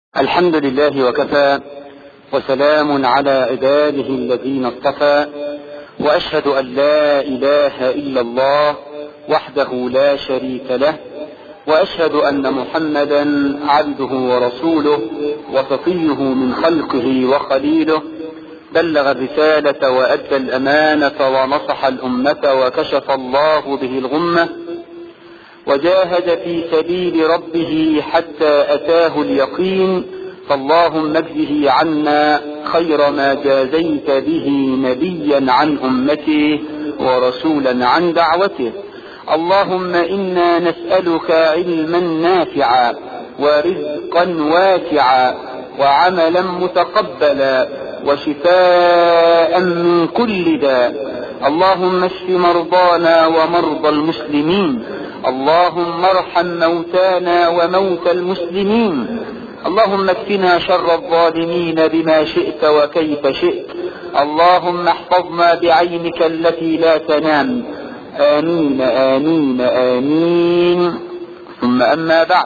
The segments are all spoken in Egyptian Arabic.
الحمد لله وكفى وسلام على عباده الذين اصطفى واشهد ان لا اله الا الله وحده لا شريك له واشهد ان محمدا عبده ورسوله وصفيه من خلقه وخليله بلغ الرساله وادى الامانه ونصح الامه وكشف الله به الغمه وجاهد في سبيل ربه حتى أتاه اليقين فاللهم اجزه عنا خير ما جازيت به نبيا عن أمته ورسولا عن دعوته اللهم إنا نسألك علما نافعا ورزقا واسعا وعملا متقبلا وشفاء من كل داء اللهم اشف مرضانا ومرضى المسلمين اللهم ارحم موتانا وموتى المسلمين اللهم اكفنا شر الظالمين بما شئت وكيف شئت اللهم احفظنا بعينك التي لا تنام آمين آمين آمين ثم أما بعد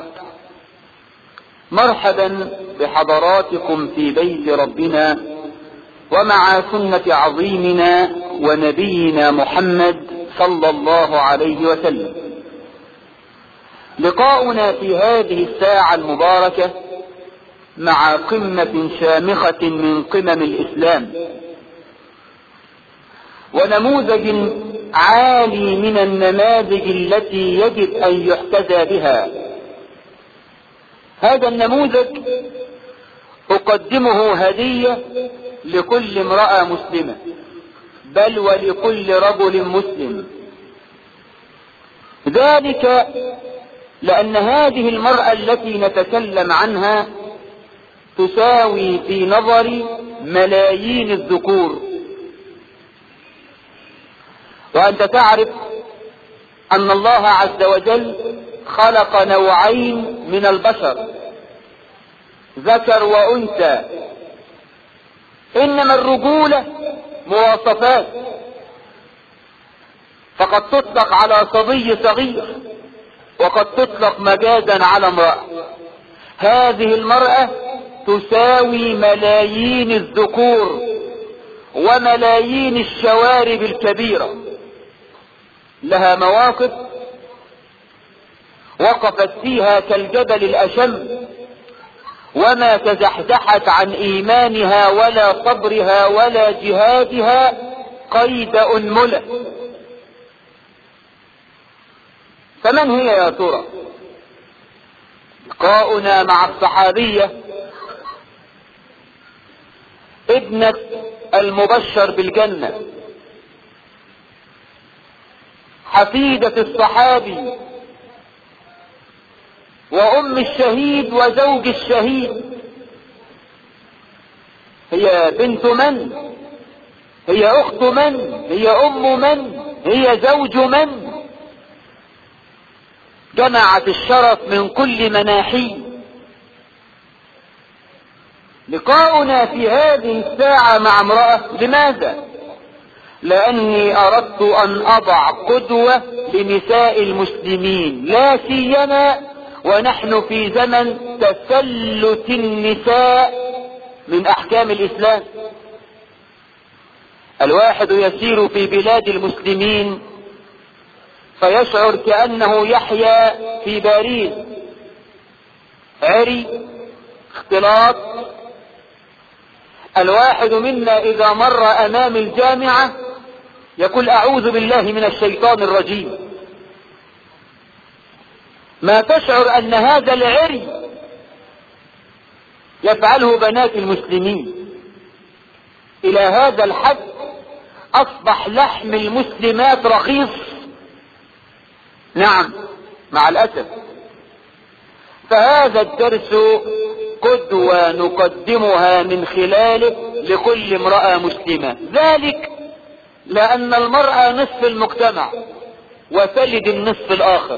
مرحبا بحضراتكم في بيت ربنا ومع سنة عظيمنا ونبينا محمد صلى الله عليه وسلم لقاؤنا في هذه الساعة المباركة مع قمة شامخة من قمم الإسلام ونموذج عالي من النماذج التي يجب أن يحتذى بها هذا النموذج أقدمه هدية لكل امرأة مسلمة بل ولكل رجل مسلم ذلك لأن هذه المرأة التي نتكلم عنها تساوي في نظري ملايين الذكور وأنت تعرف أن الله عز وجل خلق نوعين من البشر ذكر وأنثى إنما الرجولة مواصفات فقد تطلق على صبي صغير وقد تطلق مجازا على امرأة هذه المرأة تساوي ملايين الذكور وملايين الشوارب الكبيرة لها مواقف وقفت فيها كالجبل الأشم وما تزحزحت عن إيمانها ولا صبرها ولا جهادها قيد أنملة فمن هي يا ترى لقاؤنا مع الصحابية ابنة المبشر بالجنة حفيدة الصحابي وأم الشهيد وزوج الشهيد هي بنت من هي أخت من هي أم من هي زوج من جمعت الشرف من كل مناحي لقاؤنا في هذه الساعة مع امرأة لماذا لاني اردت ان اضع قدوة لنساء المسلمين لا سيما ونحن في زمن تسلت النساء من احكام الاسلام الواحد يسير في بلاد المسلمين فيشعر كأنه يحيا في باريس عري اختلاط الواحد منا اذا مر امام الجامعة يقول اعوذ بالله من الشيطان الرجيم ما تشعر ان هذا العري يفعله بنات المسلمين الى هذا الحد اصبح لحم المسلمات رخيص نعم مع الاسف فهذا الدرس قدوة نقدمها من خلاله لكل امرأة مسلمة ذلك لأن المرأة نصف المجتمع وتلد النصف الآخر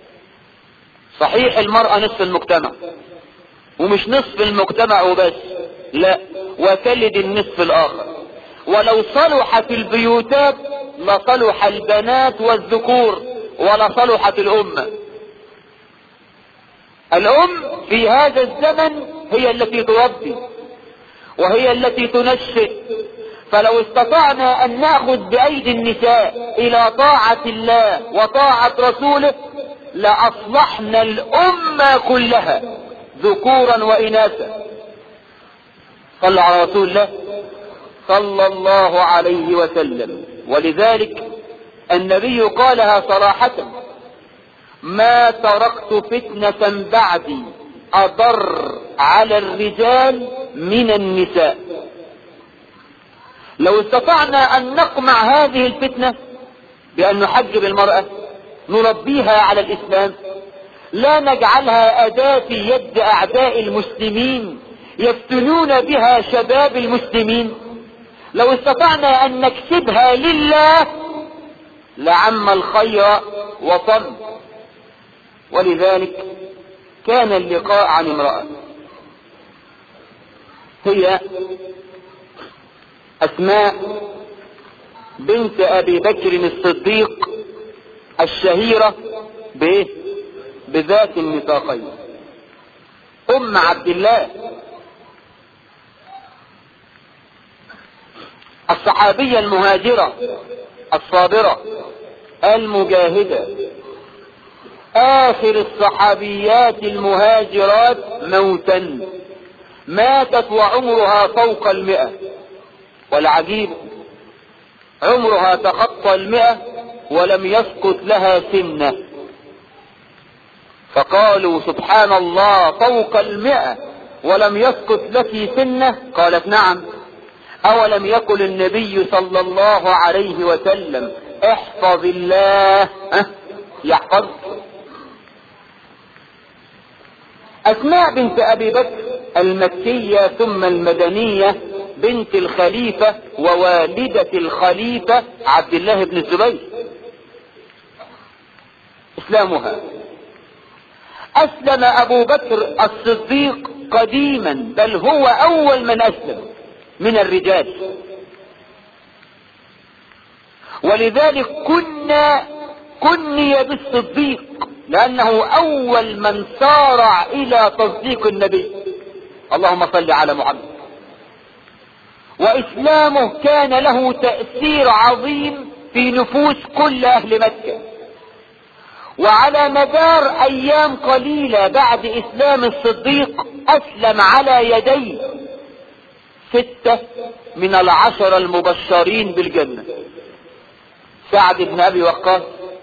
صحيح المرأة نصف المجتمع ومش نصف المجتمع وبس لا وتلد النصف الآخر ولو صلحت البيوتات لصلح البنات والذكور ولصلحت الأمة الأم في هذا الزمن هي التي تربي وهي التي تنشئ فلو استطعنا ان ناخذ بايدي النساء الى طاعة الله وطاعة رسوله لاصلحنا الامة كلها ذكورا واناثا صلى على رسول الله صلى الله عليه وسلم ولذلك النبي قالها صراحة ما تركت فتنة بعدي اضر على الرجال من النساء لو استطعنا ان نقمع هذه الفتنة بان نحجب المرأة نربيها على الاسلام لا نجعلها اداة في يد اعداء المسلمين يفتنون بها شباب المسلمين لو استطعنا ان نكسبها لله لعم الخير وصل ولذلك كان اللقاء عن امرأة هي اسماء بنت ابي بكر الصديق الشهيرة بايه بذات النطاقين ام عبد الله الصحابية المهاجرة الصابرة المجاهدة اخر الصحابيات المهاجرات موتا ماتت وعمرها فوق المئة والعجيب عمرها تخطى المئة ولم يسقط لها سنة فقالوا سبحان الله فوق المئة ولم يسقط لك سنة قالت نعم اولم يقل النبي صلى الله عليه وسلم احفظ الله أه؟ يحفظ اسماء بنت ابي بكر المكية ثم المدنية بنت الخليفة ووالدة الخليفة عبد الله بن الزبير اسلامها اسلم ابو بكر الصديق قديما بل هو اول من اسلم من الرجال ولذلك كنا كني بالصديق لانه اول من سارع الى تصديق النبي اللهم صل على محمد واسلامه كان له تأثير عظيم في نفوس كل اهل مكة وعلى مدار ايام قليلة بعد اسلام الصديق اسلم على يديه ستة من العشر المبشرين بالجنة سعد بن ابي وقاص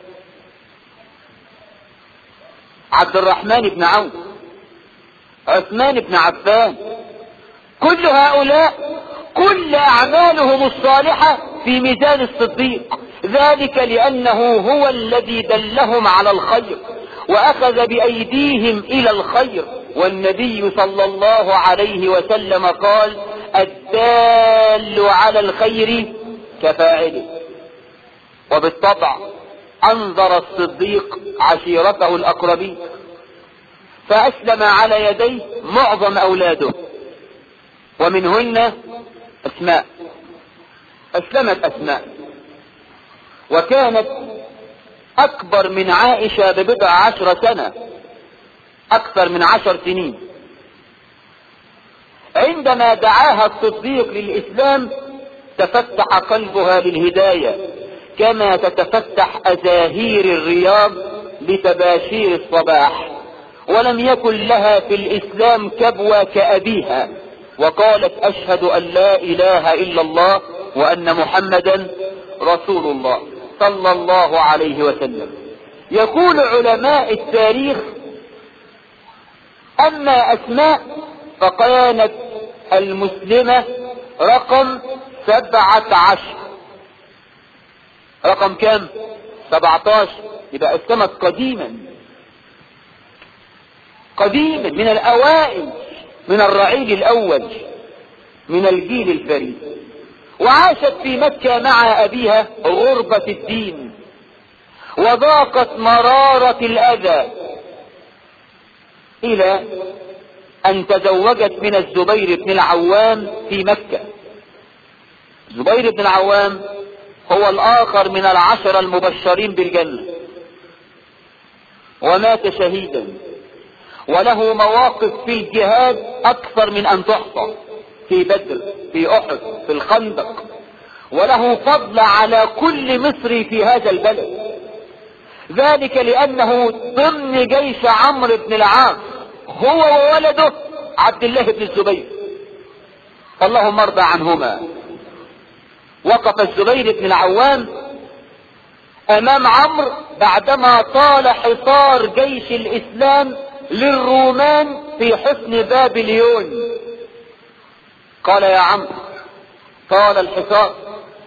عبد الرحمن بن عوف عثمان بن عفان كل هؤلاء كل اعمالهم الصالحة في ميزان الصديق ذلك لانه هو الذي دلهم على الخير واخذ بايديهم الى الخير والنبي صلى الله عليه وسلم قال الدال على الخير كفاعله وبالطبع انظر الصديق عشيرته الاقربين فاسلم على يديه معظم اولاده ومنهن اسماء اسلمت اسماء وكانت اكبر من عائشة ببضع عشر سنة اكثر من عشر سنين عندما دعاها الصديق للاسلام تفتح قلبها للهداية كما تتفتح ازاهير الرياض لتباشير الصباح ولم يكن لها في الاسلام كبوة كابيها وقالت اشهد ان لا اله الا الله وان محمدا رسول الله صلى الله عليه وسلم يقول علماء التاريخ اما اسماء فكانت المسلمة رقم سبعة عشر رقم كم سبعتاشر يبقى اسلمت قديما قديما من الاوائل من الرعيل الاول من الجيل الفريد وعاشت في مكة مع ابيها غربة الدين وضاقت مرارة الاذى الى ان تزوجت من الزبير بن العوام في مكة زبير بن العوام هو الاخر من العشرة المبشرين بالجنة ومات شهيدا وله مواقف في الجهاد اكثر من ان تحصى في بدر في احد في الخندق وله فضل على كل مصري في هذا البلد ذلك لانه ضمن جيش عمرو بن العاص هو وولده عبد الله بن الزبير اللهم ارضى عنهما وقف الزبير بن العوام امام عمرو بعدما طال حصار جيش الاسلام للرومان في حصن بابليون قال يا عمرو طال الحصار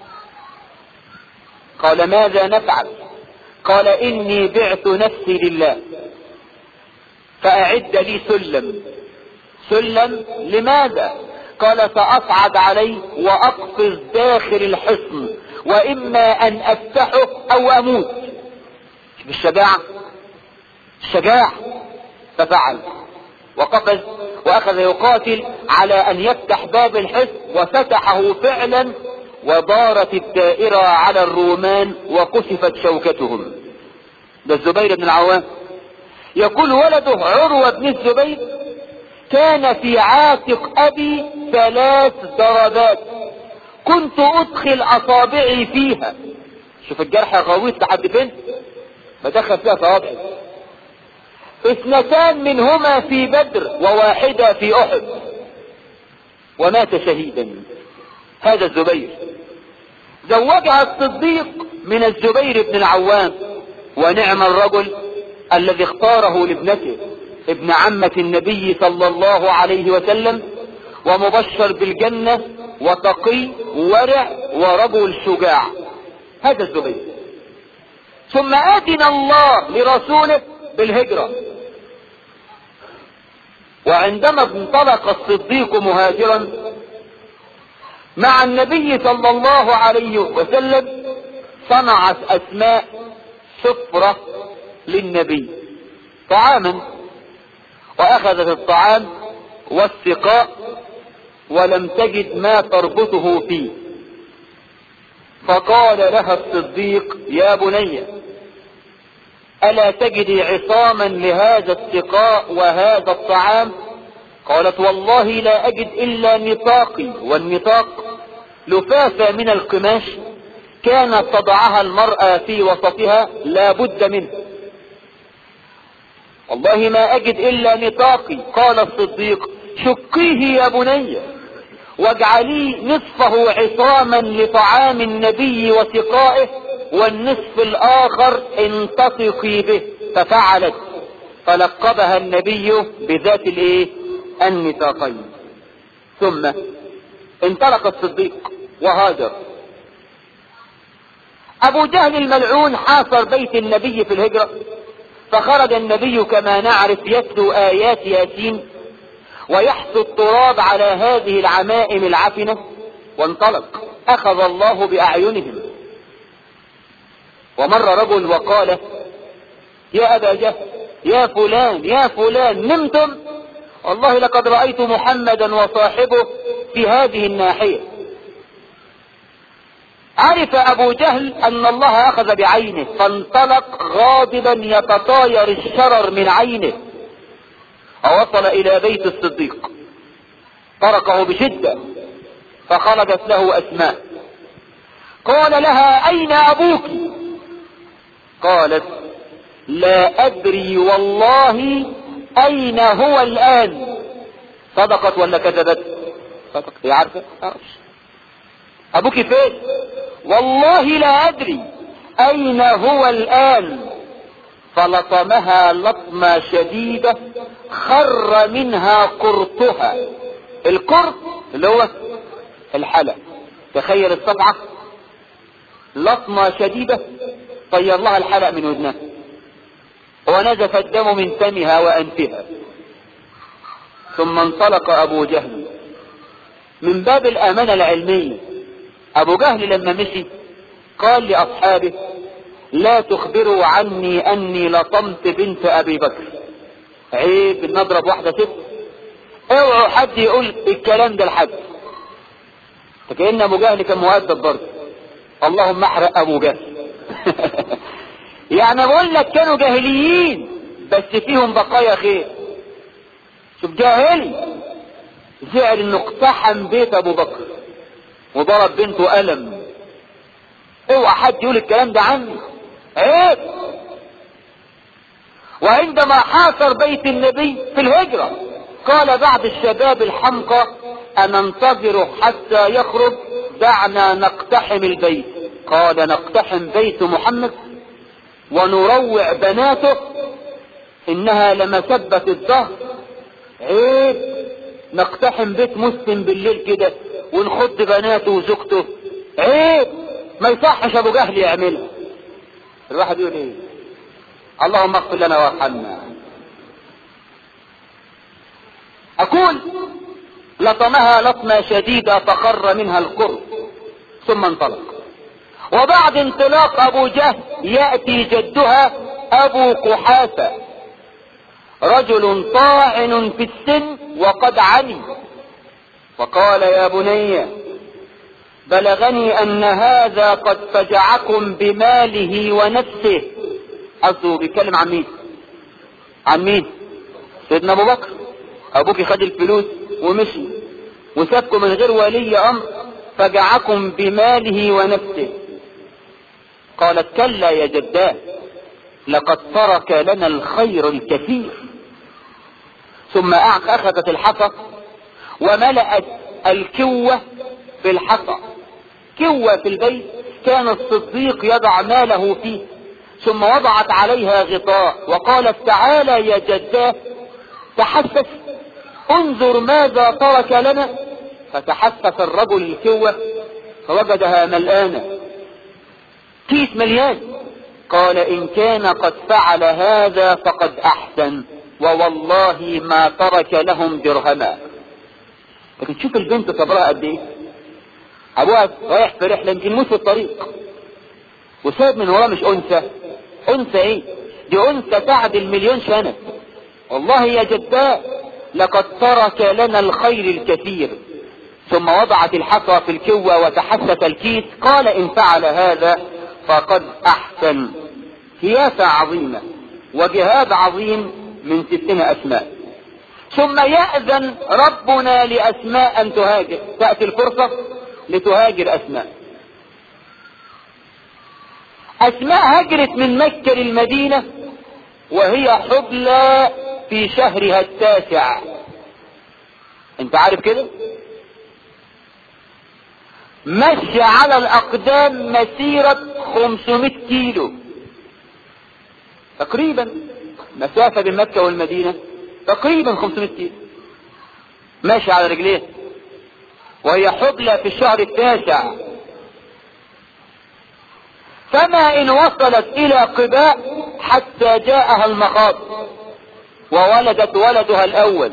قال ماذا نفعل قال اني بعت نفسي لله فاعد لي سلم سلم لماذا قال ساصعد عليه واقفز داخل الحصن واما ان افتحه او اموت بالشجاعة الشجاع ففعل وقفز واخذ يقاتل على ان يفتح باب الحصن وفتحه فعلا ودارت الدائرة على الرومان وقصفت شوكتهم ده الزبير بن العوام يقول ولده عروة بن الزبير كان في عاتق ابي ثلاث ضربات كنت ادخل اصابعي فيها شوف الجرح غويط لحد فين بدخل فيها صوابعي اثنتان منهما في بدر وواحدة في احد ومات شهيدا هذا الزبير زوجها الصديق من الزبير بن العوام ونعم الرجل الذي اختاره لابنته ابن عمة النبي صلى الله عليه وسلم ومبشر بالجنة وتقي ورع ورجل شجاع هذا الزبير ثم آتنا الله لرسوله بالهجرة وعندما انطلق الصديق مهاجرا مع النبي صلى الله عليه وسلم صنعت اسماء سفرة للنبي طعاما واخذت الطعام والسقاء ولم تجد ما تربطه فيه فقال لها الصديق يا بني الا تجدي عصاما لهذا السقاء وهذا الطعام قالت والله لا اجد الا نطاقي والنطاق لفافة من القماش كانت تضعها المرأة في وسطها لا بد منه والله ما اجد الا نطاقي قال الصديق شقيه يا بني واجعليه نصفه عصاما لطعام النبي وسقائه والنصف الاخر انتطقي به ففعلت فلقبها النبي بذات الايه النطاقين ثم انطلق الصديق وهاجر ابو جهل الملعون حاصر بيت النبي في الهجرة فخرج النبي كما نعرف يتلو ايات ياسين ويحث التراب على هذه العمائم العفنة وانطلق اخذ الله باعينهم ومر رجل وقال يا ابا جهل يا فلان يا فلان نمتم والله لقد رأيت محمدا وصاحبه في هذه الناحية عرف ابو جهل ان الله اخذ بعينه فانطلق غاضبا يتطاير الشرر من عينه ووصل الى بيت الصديق طرقه بشدة فخرجت له اسماء قال لها اين ابوك قالت لا ادري والله اين هو الان صدقت ولا كذبت صدقت هي عارفه ابوك فين والله لا ادري اين هو الان فلطمها لطمة شديدة خر منها قرطها القرط اللي هو الحلق تخيل الصبعة لطمة شديدة طير لها الحلق من ودنها ونزف الدم من فمها وانفها ثم انطلق ابو جهل من باب الامانة العلمية ابو جهل لما مشي قال لاصحابه لا تخبروا عني اني لطمت بنت ابي بكر عيب ان نضرب واحدة ست اوعوا حد يقول الكلام ده لحد فكأن ابو جهل كان مؤدب برضه اللهم احرق ابو جهل يعني بقول لك كانوا جاهليين بس فيهم بقايا خير شوف جاهلي زعل انه اقتحم بيت ابو بكر وضرب بنته قلم اوعى حد يقول الكلام ده عني عيب وعندما حاصر بيت النبي في الهجرة قال بعض الشباب الحمقى أننتظر حتى يخرج دعنا نقتحم البيت قال نقتحم بيت محمد ونروع بناته انها لمسبة الظهر عيب نقتحم بيت مسلم بالليل كده ونخض بناته وزوجته عيب ما يصحش ابو جهل يعملها الواحد يقول ايه اللهم اغفر لنا وارحمنا اقول لطمها لطمة شديدة فخر منها القرب ثم انطلق وبعد انطلاق ابو جهل يأتي جدها ابو قحافة رجل طاعن في السن وقد عمي فقال يا بني بلغني ان هذا قد فجعكم بماله ونفسه قصده بيتكلم عن مين عن مين سيدنا ابو بكر ابوك خد الفلوس ومشي وسابكم من غير ولي امر فجعكم بماله ونفسه قالت كلا يا جداه لقد ترك لنا الخير الكثير ثم اخذت الحصى وملأت الكوة في الحصى كوة في البيت كان الصديق يضع ماله فيه ثم وضعت عليها غطاء وقالت تعالى يا جداه تحسس انظر ماذا ترك لنا فتحسس الرجل الكوة فوجدها ملآنة كيس مليان قال ان كان قد فعل هذا فقد احسن ووالله ما ترك لهم درهما لكن شوف البنت صبرها قد ايه ابوها رايح في رحله يمكن يموت في الطريق وساب من وراه مش انثى انثى ايه دي انثى تعدل مليون سنه والله يا جداء لقد ترك لنا الخير الكثير ثم وضعت الحصى في الكوة وتحسس الكيس قال ان فعل هذا فقد احسن سياسة عظيمة وجهاد عظيم من ستنا اسماء ثم يأذن ربنا لاسماء ان تهاجر تأتي الفرصة لتهاجر اسماء اسماء هجرت من مكة للمدينة وهي حبلى في شهرها التاسع انت عارف كده مشي على الاقدام مسيرة 500 كيلو تقريبا مسافة بين مكة والمدينة تقريبا 500 كيلو ماشي على رجليه وهي حبلى في الشهر التاسع فما ان وصلت الى قباء حتى جاءها المخاض وولدت ولدها الاول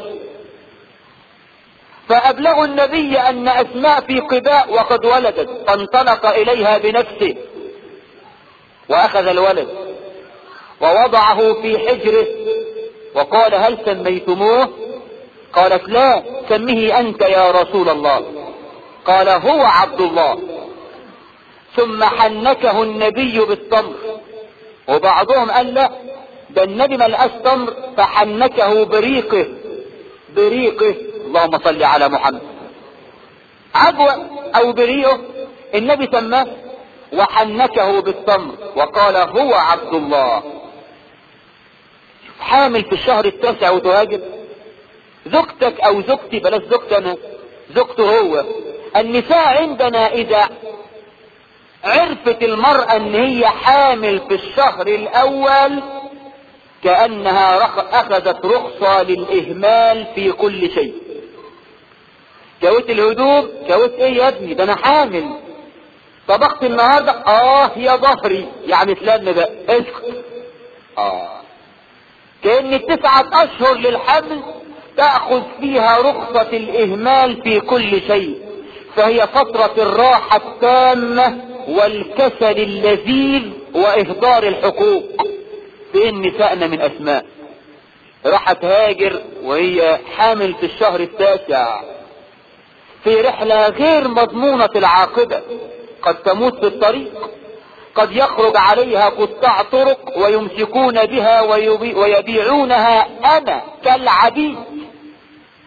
فابلغوا النبي ان اسماء في قباء وقد ولدت فانطلق اليها بنفسه واخذ الولد ووضعه في حجره وقال هل سميتموه قالت لا سمه انت يا رسول الله قال هو عبد الله ثم حنكه النبي بالتمر وبعضهم قال لا ده النبي ما لقاش تمر فحنكه بريقه بريقه اللهم صل على محمد عجوة او بريقه النبي سماه وحنكه بالتمر وقال هو عبد الله حامل في الشهر التاسع وتهاجر زوجتك او زوجتي بلاش زوجتي انا زوجته هو النساء عندنا اذا عرفت المرأة ان هي حامل في الشهر الاول كأنها رخ... اخذت رخصة للاهمال في كل شيء كويت الهدوم كويت ايه يا ابني ده انا حامل طبخت النهاردة اه يا ظهري يعني تلم بقى اسكت اه كأن تسعة اشهر للحمل تأخذ فيها رخصة الاهمال في كل شيء فهي فترة الراحة التامة والكسل اللذيذ واهدار الحقوق فين نسائنا من اسماء راحت هاجر وهي حامل في الشهر التاسع في رحلة غير مضمونة العاقبة قد تموت في الطريق قد يخرج عليها قطاع طرق ويمسكون بها ويبيعونها انا كالعبيد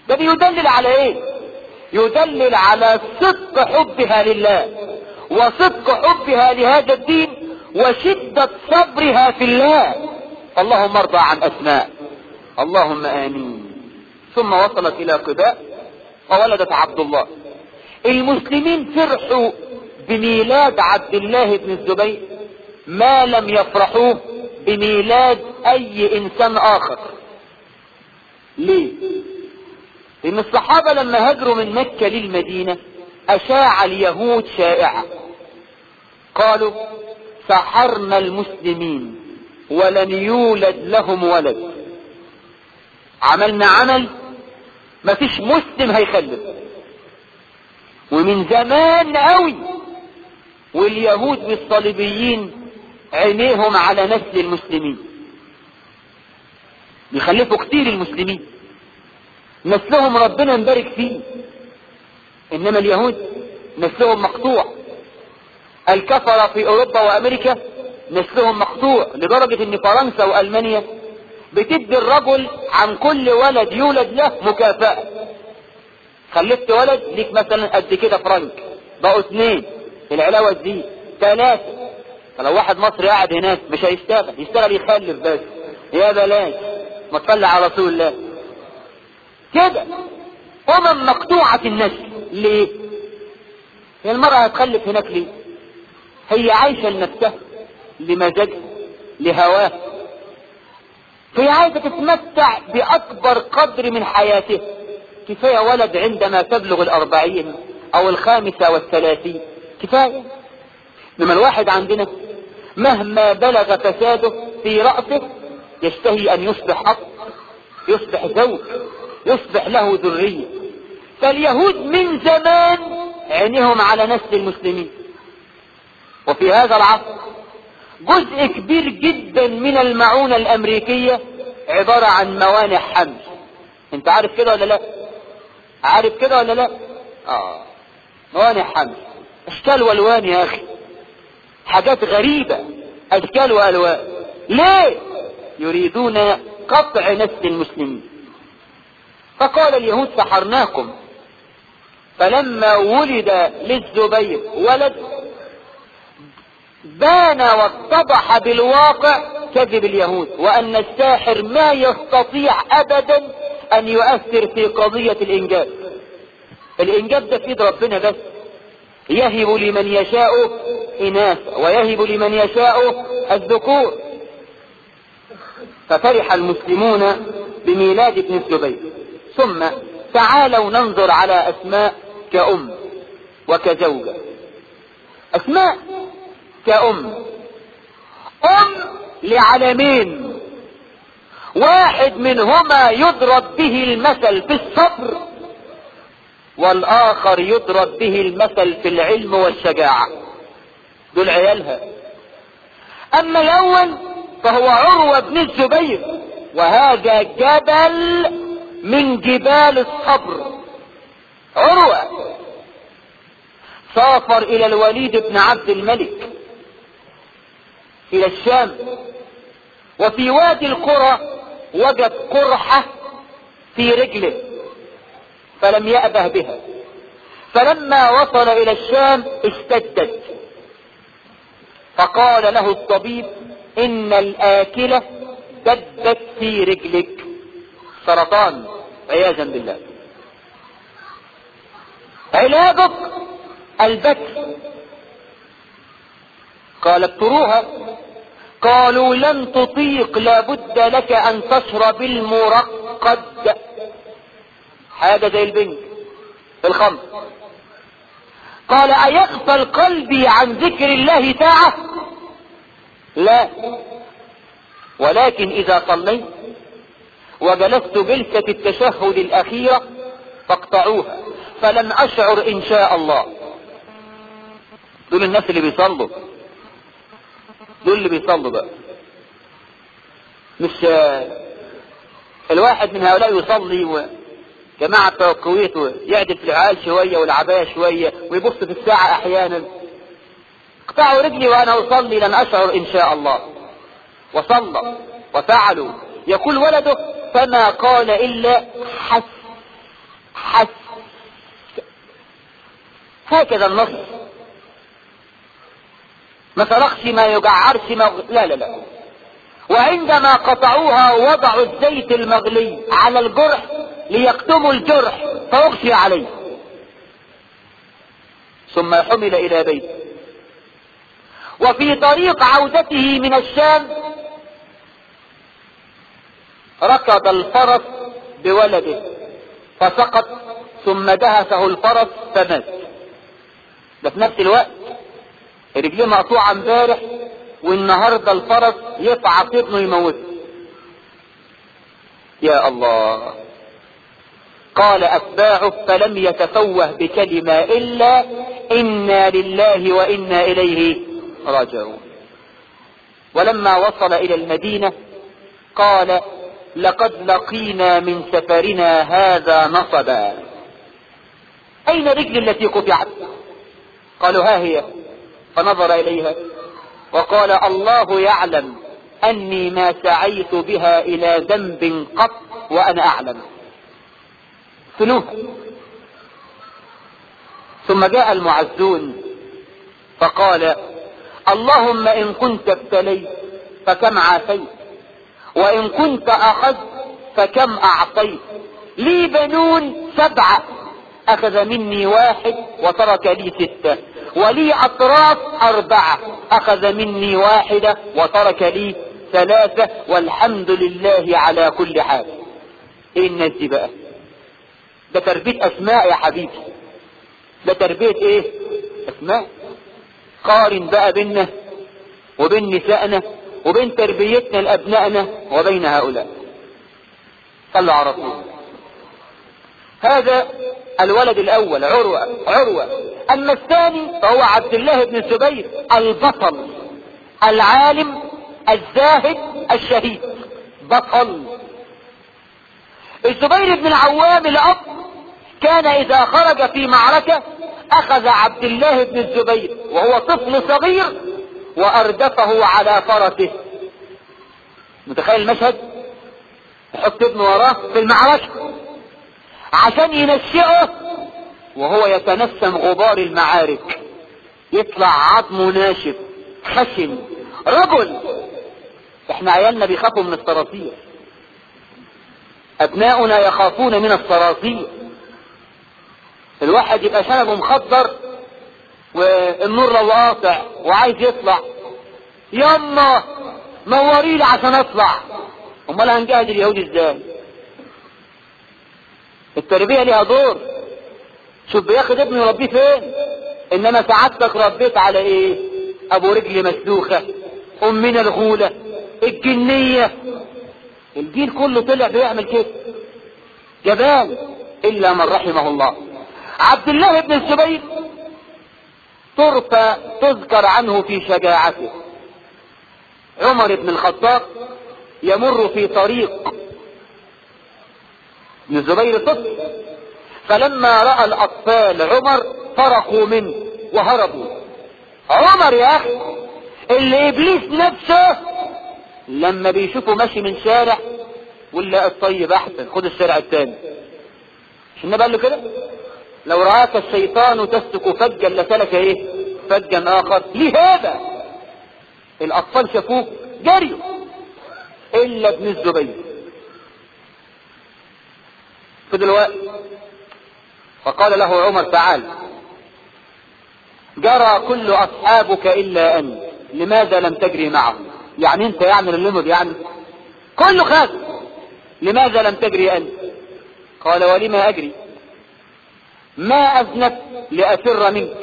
ده بيدلل على ايه يدلل على صدق حبها لله وصدق حبها لهذا الدين وشدة صبرها في الله اللهم ارضى عن اسماء اللهم امين ثم وصلت الى قباء وولدت عبد الله المسلمين فرحوا بميلاد عبد الله بن الزبير ما لم يفرحوه بميلاد اي انسان اخر ليه لان الصحابة لما هاجروا من مكة للمدينة اشاع اليهود شائعة قالوا سحرنا المسلمين ولن يولد لهم ولد عملنا عمل مفيش مسلم هيخلف ومن زمان قوي واليهود والصليبيين عينيهم على نسل المسلمين بيخلفوا كتير المسلمين نسلهم ربنا مبارك فيه انما اليهود نسلهم مقطوع الكفرة في اوروبا وامريكا نسلهم مقطوع لدرجة ان فرنسا والمانيا بتدي الرجل عن كل ولد يولد له مكافأة خلفت ولد ليك مثلا قد كده فرنك بقوا اثنين العلاوة دي ثلاثة فلو واحد مصري قاعد هناك مش هيشتغل يشتغل يخلف بس يا بلاش ما تصلي على رسول الله كده امم مقطوعة النسل ليه هي المرأة هتخلف هناك ليه هي عايشة لنفسها لمزاجها لهواه فهي عايزة تتمتع بأكبر قدر من حياتها كفاية ولد عندما تبلغ الأربعين أو الخامسة والثلاثين كفاية لما الواحد عندنا مهما بلغ فساده في رأسه يشتهي أن يصبح أب يصبح زوج يصبح له ذرية فاليهود من زمان عينهم على نسل المسلمين وفي هذا العصر جزء كبير جدا من المعونة الامريكية عبارة عن موانع حمل انت عارف كده ولا لا عارف كده ولا لا اه موانع حمل اشكال والوان يا اخي حاجات غريبة اشكال والوان ليه يريدون قطع نسل المسلمين فقال اليهود سحرناكم فلما ولد للزبير ولد بان واتضح بالواقع كذب اليهود وان الساحر ما يستطيع ابدا ان يؤثر في قضية الانجاب الانجاب ده في ايد ربنا بس يهب لمن يشاء اناث ويهب لمن يشاء الذكور ففرح المسلمون بميلاد ابن الزبير ثم تعالوا ننظر على اسماء كأم وكزوجة اسماء كأم أم لعلمين واحد منهما يضرب به المثل في الصبر والآخر يضرب به المثل في العلم والشجاعة دول عيالها أما الأول فهو عروة بن الزبير وهذا جبل من جبال الصبر عروة سافر إلى الوليد بن عبد الملك الى الشام وفي وادي القرى وجد قرحة في رجله فلم يأبه بها فلما وصل الى الشام اشتدت فقال له الطبيب ان الاكلة دبت في رجلك سرطان عياذا بالله علاجك البتر قال ابتروها قالوا لن تطيق لابد لك ان تشرب المرقد حاجة زي البنج الخمر قال ايغفل قلبي عن ذكر الله ساعة لا ولكن اذا صليت وجلست جلسة التشهد الاخيرة فاقطعوها فلن اشعر ان شاء الله دول الناس اللي بيصلوا دول اللي بيصلوا بقى مش الواحد من هؤلاء يصلي وجماعة بتوع الكويت ويعدل في العيال شوية والعباية شوية ويبص في الساعة احيانا اقطعوا رجلي وانا اصلي لن اشعر ان شاء الله وصلى وفعلوا يقول ولده فما قال الا حس حس هكذا النص ما فرقش ما يجعرش ما لا لا لا وعندما قطعوها وضعوا الزيت المغلي على الجرح ليكتموا الجرح فأغشي عليه ثم حمل إلى بيته وفي طريق عودته من الشام ركض الفرس بولده فسقط ثم دهسه الفرس فمات ده في نفس الوقت رجليه مقطوعه امبارح والنهارده الفرس يفعص ابنه يموته يا الله قال اتباعه فلم يتفوه بكلمه الا انا لله وانا اليه راجعون ولما وصل الى المدينه قال لقد لقينا من سفرنا هذا نصبا اين رجل التي قطعت قالوا ها هي فنظر اليها وقال الله يعلم اني ما سعيت بها الى ذنب قط وانا اعلم سلوها ثم جاء المعزون فقال اللهم ان كنت ابتليت فكم عافيت وان كنت اخذت فكم اعطيت لي بنون سبعة اخذ مني واحد وترك لي ستة ولي اطراف اربعة اخذ مني واحدة وترك لي ثلاثة والحمد لله على كل حال ايه الناس دي بقى ده تربية اسماء يا حبيبي ده تربية ايه اسماء قارن بقى بيننا وبين نسائنا وبين تربيتنا لابنائنا وبين هؤلاء صلوا على رسول هذا الولد الاول عروة عروة اما الثاني فهو عبد الله بن الزبير البطل العالم الزاهد الشهيد بطل الزبير بن العوام الاب كان اذا خرج في معركة اخذ عبد الله بن الزبير وهو طفل صغير واردفه على فرسه متخيل المشهد يحط ابنه وراه في المعركة عشان ينشئه وهو يتنسم غبار المعارك يطلع عظمه ناشف خشن رجل احنا عيالنا بيخافوا من الصراصير ابناؤنا يخافون من الصراصير الواحد يبقى شنبه مخضر والنور لو قاطع وعايز يطلع يما نوري لي عشان اطلع امال هنجاهد اليهود ازاي التربيه ليها دور شوف بياخد ابنه يربيه فين انما سعادتك ربيت على ايه ابو رجل مسلوخه امنا الغوله الجنيه الجيل كله طلع بيعمل كده جبان الا من رحمه الله عبد الله بن الزبير طرفة تذكر عنه في شجاعته عمر بن الخطاب يمر في طريق ابن الزبير طفل فلما رأى الأطفال عمر فرقوا منه وهربوا عمر يا أخي اللي إبليس نفسه لما بيشوفه ماشي من شارع ولا الطيب أحسن خد الشارع التاني مش النبي قال له كده لو رآك الشيطان تسلك فجا لسلك ايه فجا اخر لهذا الاطفال شافوك جريوا الا ابن الزبير في دلوقتي فقال له عمر تعال جرى كل اصحابك الا انت لماذا لم تجري معهم يعني انت يعني اللمض يعني كله خاف لماذا لم تجري انت قال ولما اجري ما اذنبت لافر منك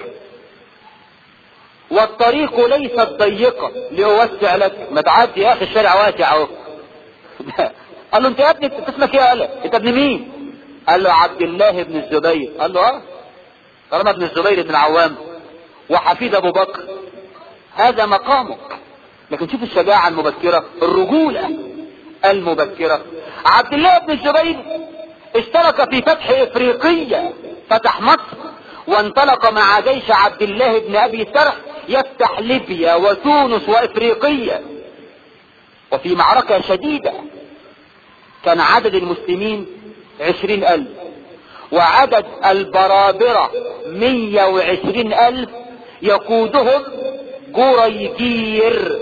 والطريق ليست ضيقة لأوسع لك ما تعدي يا اخي الشارع واسع اهو قال له انت يا ابني انت اسمك ايه قال انت ابن مين قال له عبد الله بن الزبير قال له اه طالما ابن الزبير بن العوام وحفيد ابو بكر هذا مقامك لكن شوف الشجاعة المبكرة الرجولة المبكرة عبد الله بن الزبير اشترك في فتح افريقية فتح مصر وانطلق مع جيش عبد الله بن ابي سرح يفتح ليبيا وتونس وافريقية وفي معركة شديدة كان عدد المسلمين عشرين الف وعدد البرابرة مية وعشرين ألف يقودهم جريجير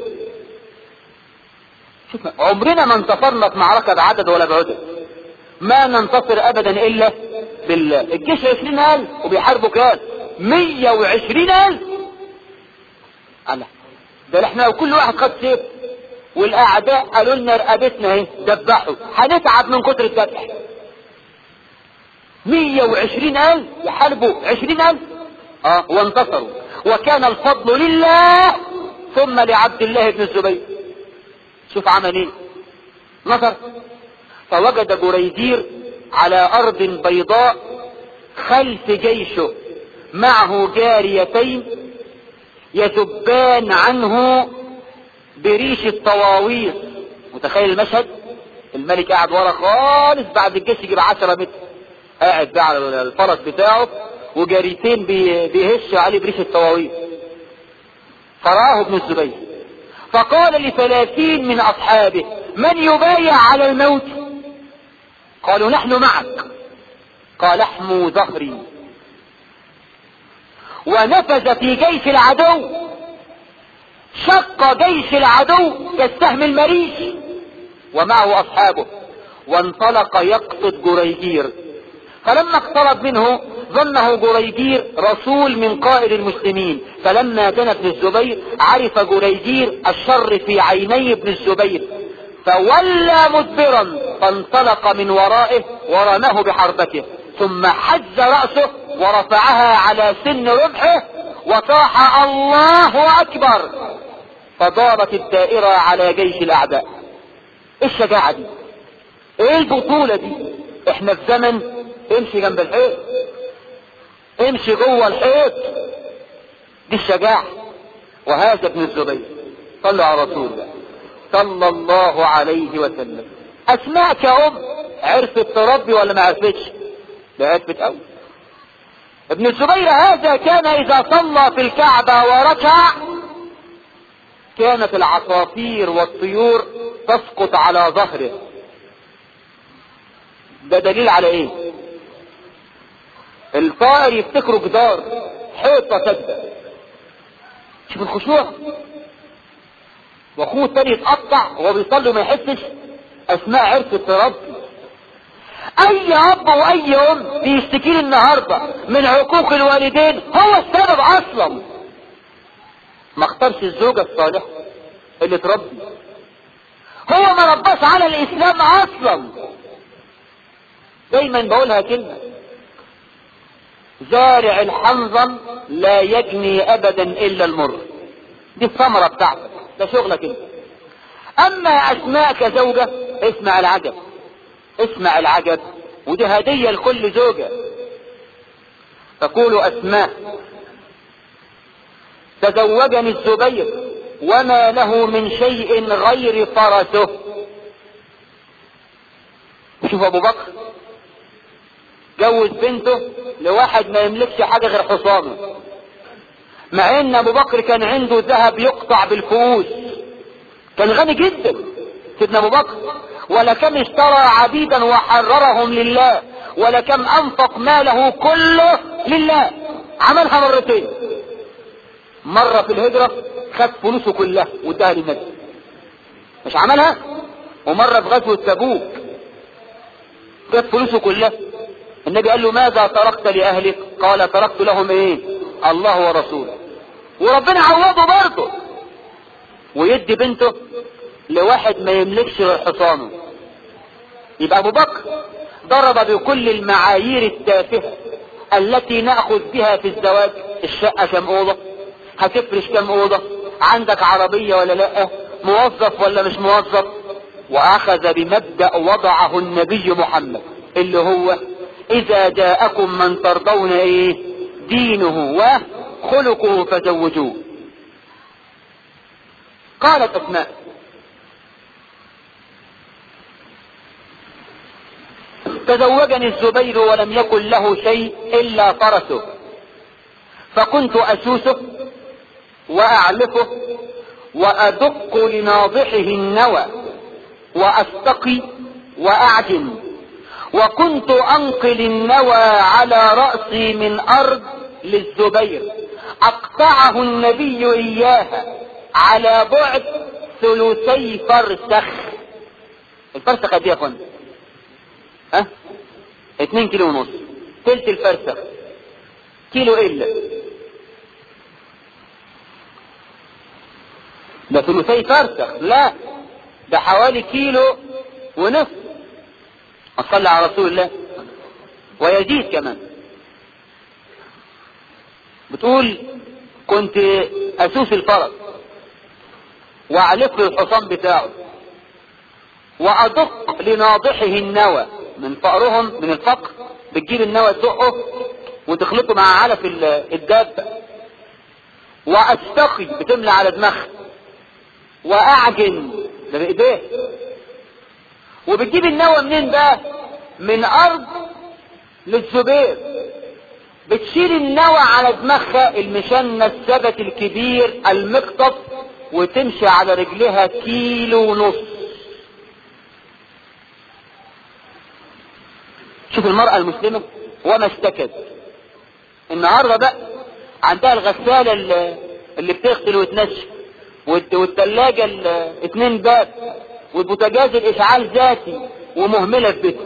شوف عمرنا ما انتصرنا في معركة بعدد ولا بعدد ما ننتصر ابدا الا بالله الجيش عشرين الف وبيحاربوا كام مية وعشرين الف الله ده احنا لو كل واحد خد سيف والاعداء قالوا لنا رقبتنا اهي دبحوا هنتعب من كتر الذبح مية وعشرين الف يحاربوا عشرين الف اه وانتصروا وكان الفضل لله ثم لعبد الله بن الزبير شوف عمل ايه نظر فوجد جريدير على ارض بيضاء خلف جيشه معه جاريتين يذبان عنه بريش الطواويس متخيل المشهد الملك قاعد ورا خالص بعد الجيش يجيب عشرة متر قاعد بقى على الفرس بتاعه وجاريتين بيهشوا عليه بريش الطواويس فراه ابن الزبير فقال لثلاثين من اصحابه من يبايع على الموت قالوا نحن معك قال احموا ظهري ونفذ في جيش العدو شق جيش العدو كالسهم المريش ومعه اصحابه وانطلق يقصد جريجير فلما اقترب منه ظنه جريجير رسول من قائد المسلمين فلما دنا ابن الزبير عرف جريجير الشر في عيني ابن الزبير فولى مدبرا فانطلق من ورائه ورماه بحربته ثم حز رأسه ورفعها على سن رمحه وصاح الله اكبر فدارت الدائرة على جيش الاعداء ايه الشجاعة دي ايه البطولة دي احنا في زمن امشي جنب الحيط امشي جوه الحيط دي الشجاعة وهذا ابن الزبير صلوا على رسول الله صلى الله عليه وسلم اسماء كأم عرفت تربي ولا ما عرفتش ده عرفت قوي ابن الزبير هذا كان اذا صلى في الكعبة وركع كانت العصافير والطيور تسقط على ظهره ده دليل على ايه الطائر يفتكره جدار حيطة سجدة شوف الخشوع واخوه التاني يتقطع وهو بيصلي وما يحسش اسماء عرفت تربي اي اب واي ام بيشتكي لي النهارده من عقوق الوالدين هو السبب اصلا ما اختارش الزوجة الصالحة اللي تربي هو ما رباش على الاسلام اصلا دايما بقولها كلمة زارع الحنظل لا يجني ابدا الا المر دي الثمرة بتاعتك ده شغلك انت اما اسماء كزوجة اسمع العجب اسمع العجب ودي هدية لكل زوجة تقول اسماء تزوجني الزبير وما له من شيء غير فرسه شوف ابو بكر جوز بنته لواحد ما يملكش حاجة غير حصانه مع ان ابو بكر كان عنده ذهب يقطع بالفؤوس كان غني جدا سيدنا ابو بكر ولكم اشترى عبيدا وحررهم لله ولكم انفق ماله كله لله عملها مرتين مرة في الهجرة خد فلوسه كلها واداها للنبي مش عملها ومرة في غزوة تبوك خد فلوسه كلها النبي قال له ماذا تركت لأهلك قال تركت لهم ايه الله ورسوله وربنا عوضه برضه ويدي بنته لواحد ما يملكش غير حصانه يبقى ابو بكر ضرب بكل المعايير التافهة التي نأخذ بها في الزواج الشقة كم اوضة هتفرش كم اوضة عندك عربية ولا لا موظف ولا مش موظف واخذ بمبدأ وضعه النبي محمد اللي هو اذا جاءكم من ترضون ايه دينه وخلقه فزوجوه قالت اسماء تزوجني الزبير ولم يكن له شيء الا فرسه فكنت اسوسه واعلفه وادق لناضحه النوى واستقي واعجن وكنت انقل النوى على رأسي من ارض للزبير اقطعه النبي اياها على بعد ثلثي فرسخ الفرسخ قد ايه يا اخوان ها اتنين كيلو ونص تلت الفرسخ كيلو الا ده ثلثي فرسخ لا ده حوالي كيلو ونصف صلى على رسول الله ويزيد كمان بتقول كنت اسوس الفرس واعلق له الحصان بتاعه وادق لناضحه النوى من فقرهم من الفقر بتجيب النوى تدقه وتخلطه مع علف الدابة واستقي بتملى على دماغها واعجن ده بايديه وبتجيب النوى منين بقى من ارض للزبير بتشيل النوى على دماغها المشنة السبت الكبير المقطف وتمشي على رجلها كيلو ونص شوف المرأة المسلمة وما اشتكت النهاردة بقى عندها الغسالة اللي بتغسل وتنشف والتلاجة اتنين باب والبوتاجاز الاشعال ذاتي ومهملة في بيتها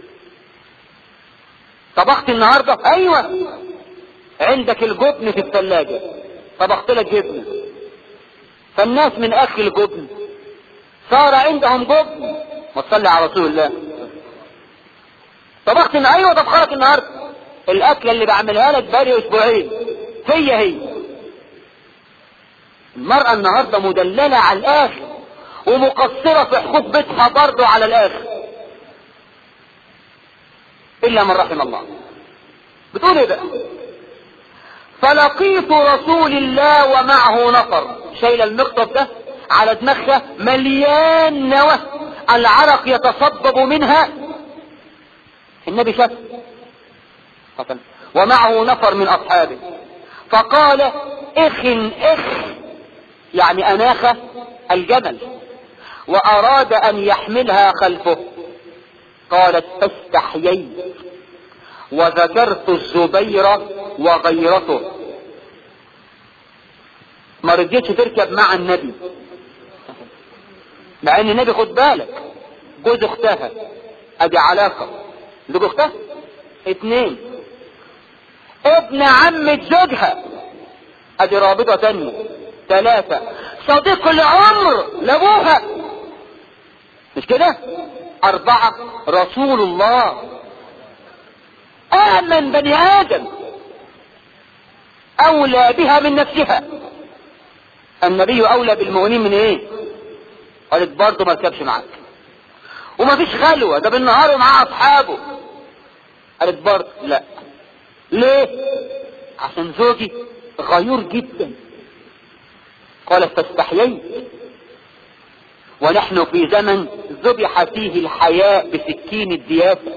طبخت النهاردة ايوه عندك الجبن في الثلاجة طبخت لك جبنة فالناس من اكل الجبن صار عندهم جبن ما تصلي على رسول الله طبخت إن ايوه طبخلك النهاردة الاكلة اللي بعملها لك بقالي اسبوعين هي هي المرأة النهاردة مدللة على الاخر ومقصرة في حقوق بيتها برضه على الاخر الا من رحم الله بتقول ايه بقى فلقيت رسول الله ومعه نفر شايل المقطب ده على دماغها مليان نوى العرق يتصبب منها النبي شاف ومعه نفر من اصحابه فقال اخ اخ يعني اناخ الجمل واراد ان يحملها خلفه قالت فاستحييت وذكرت الزبير وغيرته ما رجيتش تركب مع النبي مع ان النبي خد بالك جوز اختها ادي علاقة زوج اختها اتنين ابن عمة زوجها ادي رابطة تانية ثلاثة صديق العمر لابوها مش كده اربعة رسول الله امن بني ادم اولى بها من نفسها النبي اولى بالمؤمنين من ايه قالت برضه ما ركبش معاك وما فيش خلوة ده بالنهار ومعاه اصحابه قالت برضه لا ليه عشان زوجي غيور جدا قالت فاستحييت ونحن في زمن ذبح فيه الحياء بسكين الدياسة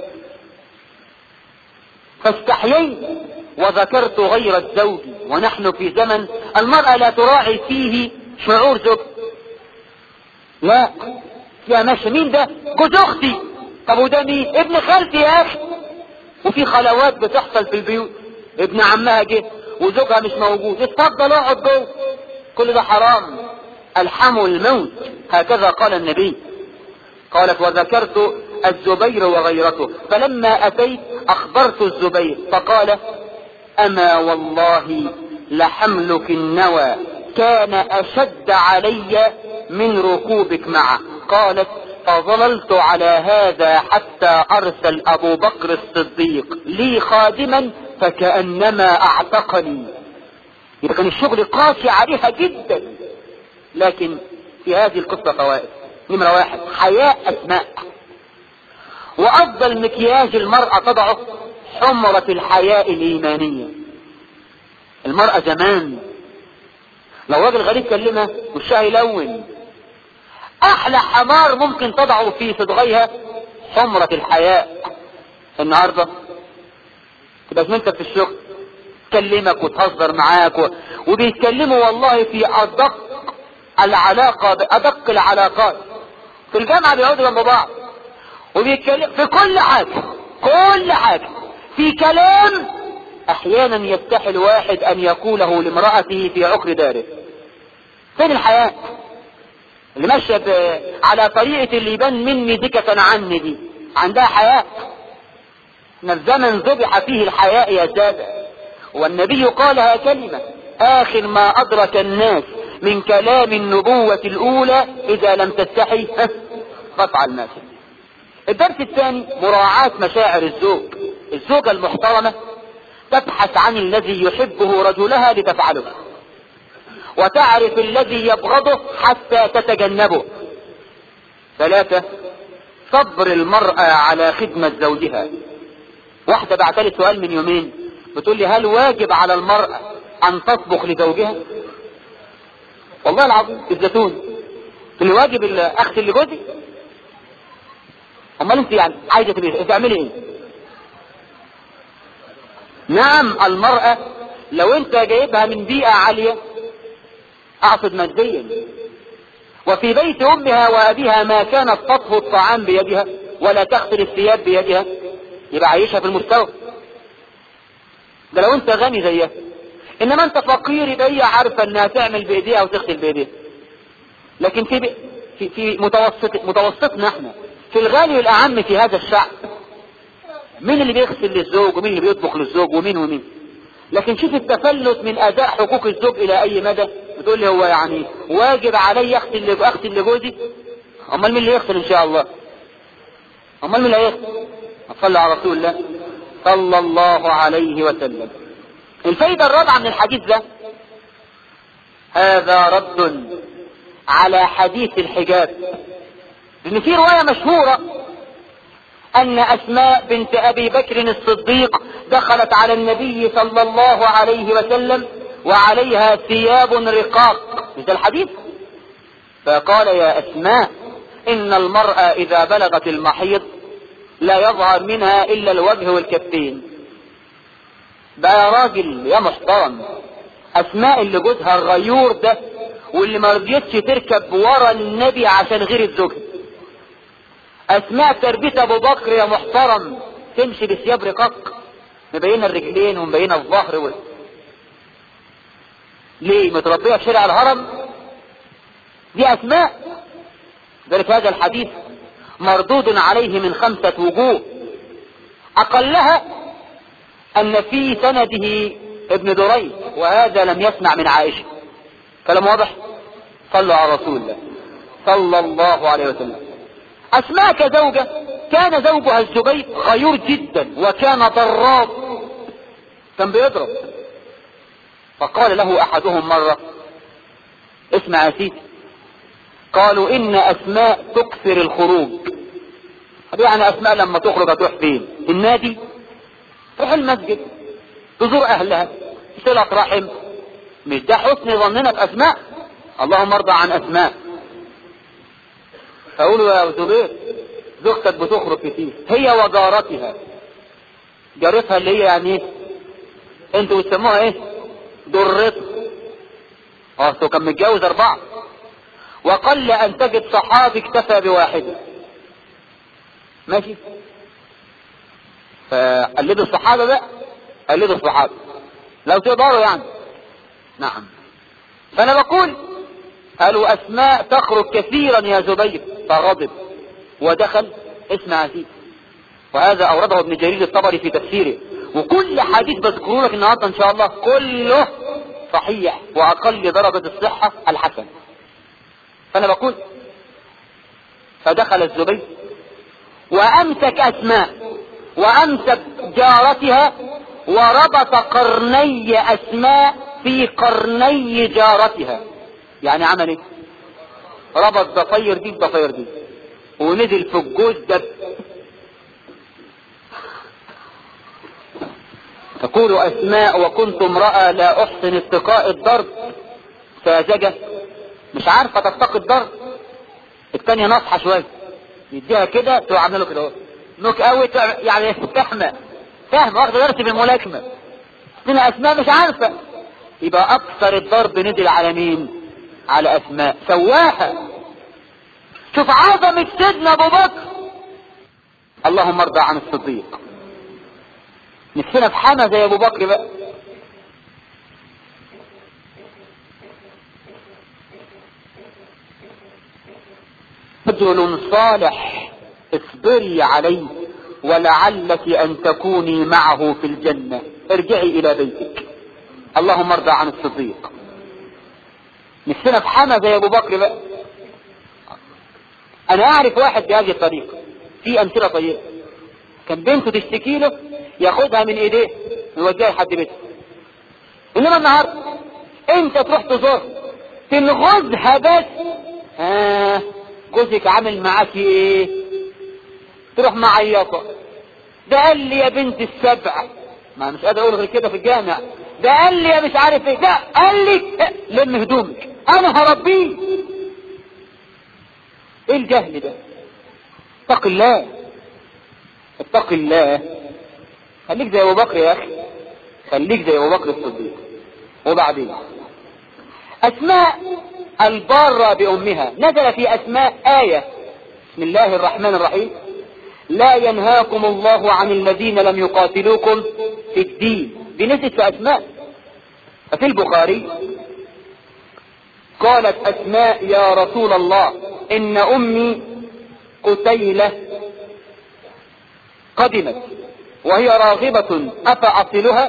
فاستحييت وذكرت غير الزوج ونحن في زمن المرأة لا تراعي فيه شعور زوج لا يا ماشي مين ده جوز اختي طب وده مين ابن خالتي يا اخي وفي خلوات بتحصل في البيوت ابن عمها جه وزوجها مش موجود اتفضل اقعد جوه كل ده حرام الحم الموت هكذا قال النبي قالت وذكرت الزبير وغيرته فلما اتيت اخبرت الزبير فقال اما والله لحملك النوى كان اشد علي من ركوبك معه قالت فظللت على هذا حتى ارسل ابو بكر الصديق لي خادما فكأنما اعتقني يبقى كان الشغل قاسي عليها جدا لكن في هذه القصة فوائد نمرة واحد حياء اسماء وافضل مكياج المرأة تضعه حمرة الحياء الايمانية المرأة زمان لو راجل غريب كلمها وشها يلون احلى حمار ممكن تضعه في صدغيها حمرة الحياء النهاردة تبقى زميلتك في الشغل تكلمك وتهزر معاك و... وبيتكلموا والله في ادق العلاقة بادق العلاقات في الجامعة بيقعدوا جنب بعض وبيتكلم في كل حاجة كل حاجة في كلام احيانا يستحي الواحد ان يقوله لامرأته في عقر داره فين الحياة اللي ماشية على طريقة اللي يبان مني دكة عني دي عندها حياة ان الزمن ذبح فيه الحياء يا سادة والنبي قالها كلمة اخر ما ادرك الناس من كلام النبوة الاولى اذا لم تستحي فافعل ما شئت الدرس الثاني مراعاة مشاعر الزوج الزوجة المحترمة تبحث عن الذي يحبه رجلها لتفعله وتعرف الذي يبغضه حتى تتجنبه ثلاثة صبر المرأة على خدمة زوجها واحدة بعتلي سؤال من يومين بتقول لي هل واجب على المرأة ان تطبخ لزوجها والله العظيم الزيتون اللي واجب اغسل لجوزي امال انت يعني عايزه تبقى تعملي ايه نعم المرأة لو انت جايبها من بيئة عالية اقصد ماديا وفي بيت امها وابيها ما كانت تطهو الطعام بيدها ولا تغسل الثياب بيدها يبقى عايشها في المستوى ده لو انت غني زيها انما انت فقير يبقى هي عارفه انها تعمل بايديها وتغسل بايديها لكن في في, في متوسط متوسطنا احنا في الغالي والاعم في هذا الشعب مين اللي بيغسل للزوج ومين اللي بيطبخ للزوج ومين ومين لكن شوف التفلت من اداء حقوق الزوج الى اي مدى بتقول لي هو يعني واجب علي اغسل اغسل لجوزي امال مين اللي يغسل ان شاء الله امال مين اللي هيغسل صلى على رسول الله صلى الله عليه وسلم الفايدة الرابعة من الحديث ده هذا رد على حديث الحجاب لان في رواية مشهورة ان اسماء بنت ابي بكر الصديق دخلت على النبي صلى الله عليه وسلم وعليها ثياب رقاق مش ده الحديث فقال يا اسماء ان المرأة اذا بلغت المحيض لا يظهر منها الا الوجه والكفين بقى يا راجل يا محترم اسماء اللي جوزها الغيور ده واللي ما رضيتش تركب ورا النبي عشان غير الزوجة اسماء تربية ابو بكر يا محترم تمشي بثياب رقاق مبينة الرجلين ومبينة الظهر وال... ليه متربية في شارع الهرم دي اسماء ذلك هذا الحديث مردود عليه من خمسة وجوه اقلها ان في سنده ابن دريد وهذا لم يسمع من عائشة كلام واضح صلوا على رسول الله صلى الله عليه وسلم اسماء كزوجة كان زوجها الزبير غيور جدا وكان ضراب كان بيضرب فقال له احدهم مرة اسمع يا سيدي قالوا ان اسماء تكثر الخروج طب يعني اسماء لما تخرج هتروح فين النادي تروح المسجد تزور اهلها صلة رحم مش ده حسن ظننا باسماء اللهم ارضى عن اسماء فقولوا يا زبير زوجتك بتخرج كتير هي وجارتها جارتها اللي هي يعني ايه انتوا بتسموها ايه ضرته اه كان متجوز اربعه وقل ان تجد صحابي اكتفى بواحده ماشي فقلدوا الصحابة بقى قلدوا الصحابة لو تقدروا يعني نعم فانا بقول قالوا اسماء تخرج كثيرا يا زبير فغضب ودخل اسمع سيدي وهذا اورده ابن جرير الطبري في تفسيره وكل حديث بذكره لك النهارده ان شاء الله كله صحيح واقل درجة الصحة الحسن فانا بقول فدخل الزبير وامسك اسماء وامسك جارتها وربط قرني اسماء في قرني جارتها يعني عمل ايه ربط ضفير دي بضفير دي ونزل في الجوز ده تقول اسماء وكنت امرأة لا احسن اتقاء الضرب ساذجة مش عارفة تتقي الضرب التانية نصحة شوية يديها كده تروح عامله له كده نوك اوت يعني فاهمة فاهمة واخدة درس بالملاكمة من اسماء مش عارفة يبقى اكثر الضرب نزل على مين على اسماء سواها شوف عظمة سيدنا ابو بكر اللهم ارضى عن الصديق نفسنا في حما زي ابو بكر بقى رجل صالح اصبري عليه ولعلك ان تكوني معه في الجنة ارجعي الى بيتك اللهم ارضى عن الصديق نفسنا في حما زي ابو بكر بقى انا اعرف واحد بهذه الطريقة في امثلة طيبة كان بنته تشتكي له ياخدها من ايديه ويوديها لحد بيته انما النهارده انت تروح تزور تنغزها بس ها جوزك عامل معاكي ايه تروح معيطة ده قال لي يا بنت السبع ما مش قادر اقول غير كده في الجامع ده قال لي يا مش عارف ايه ده قال لي لم هدومك انا هربيه ايه الجهل ده اتق الله اتق الله خليك زي ابو بكر يا اخي خليك زي ابو بكر الصديق وبعدين اسماء البارة بامها نزل في اسماء آية بسم الله الرحمن الرحيم لا ينهاكم الله عن الذين لم يقاتلوكم في الدين بنزل في اسماء ففي البخاري قالت اسماء يا رسول الله ان امي قتيلة قدمت وهي راغبة افاصلها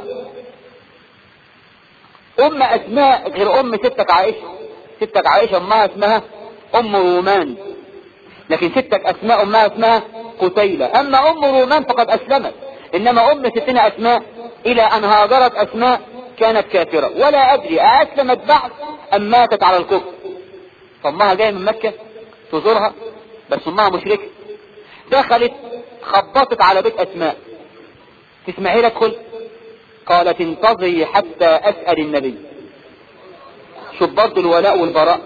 ام اسماء غير ام ستك عائشة ستك عائشة امها اسمها ام رومان لكن ستك اسماء امها اسمها قتيلة اما ام رومان فقد اسلمت انما ام ستنا اسماء الى ان هاجرت اسماء كانت كافرة ولا ادري اسلمت بعد ام ماتت على الكفر فامها جاية من مكة تزورها بس امها مشركة دخلت خبطت على بيت اسماء تسمعي لها ادخل قالت انتظري حتى اسأل النبي شوف برضه الولاء والبراء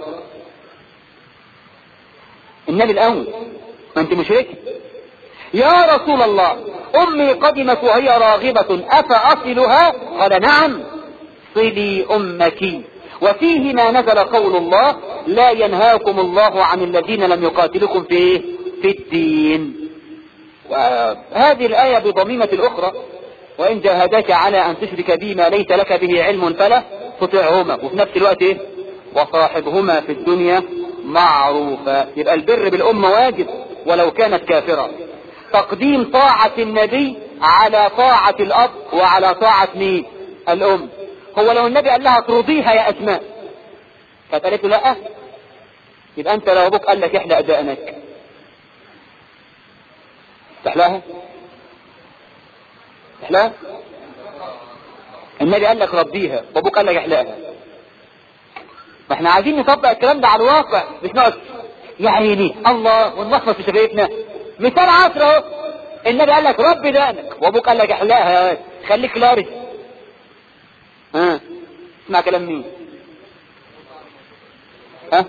النبي الاول ما انت مشركة يا رسول الله امي قدمت وهي راغبة افاصلها قال نعم صلي امك وفيه ما نزل قول الله لا ينهاكم الله عن الذين لم يقاتلكم في في الدين وهذه الآية بضميمة الأخرى وإن جاهداك على أن تشرك بي ما ليس لك به علم فلا تطعهما وفي نفس الوقت إيه؟ وصاحبهما في الدنيا معروفا يبقى البر بالأمة واجب ولو كانت كافرة تقديم طاعة النبي على طاعة الأب وعلى طاعة مين الأم هو لو النبي قال لها ترضيها يا أسماء كانت قالت له لا يبقى أنت لو أبوك قال لك احلق دقنك تحلاها تحلاها النبي قال لك ربيها وابوك قال لك احلاها ما احنا عايزين نطبق الكلام ده على الواقع مش نقعد يا عيني الله ونلخبط في شفايفنا مثال عصر اهو النبي قال لك ربي دقنك وابوك قال لك احلاها خليك لارس ها اسمع كلام مين ها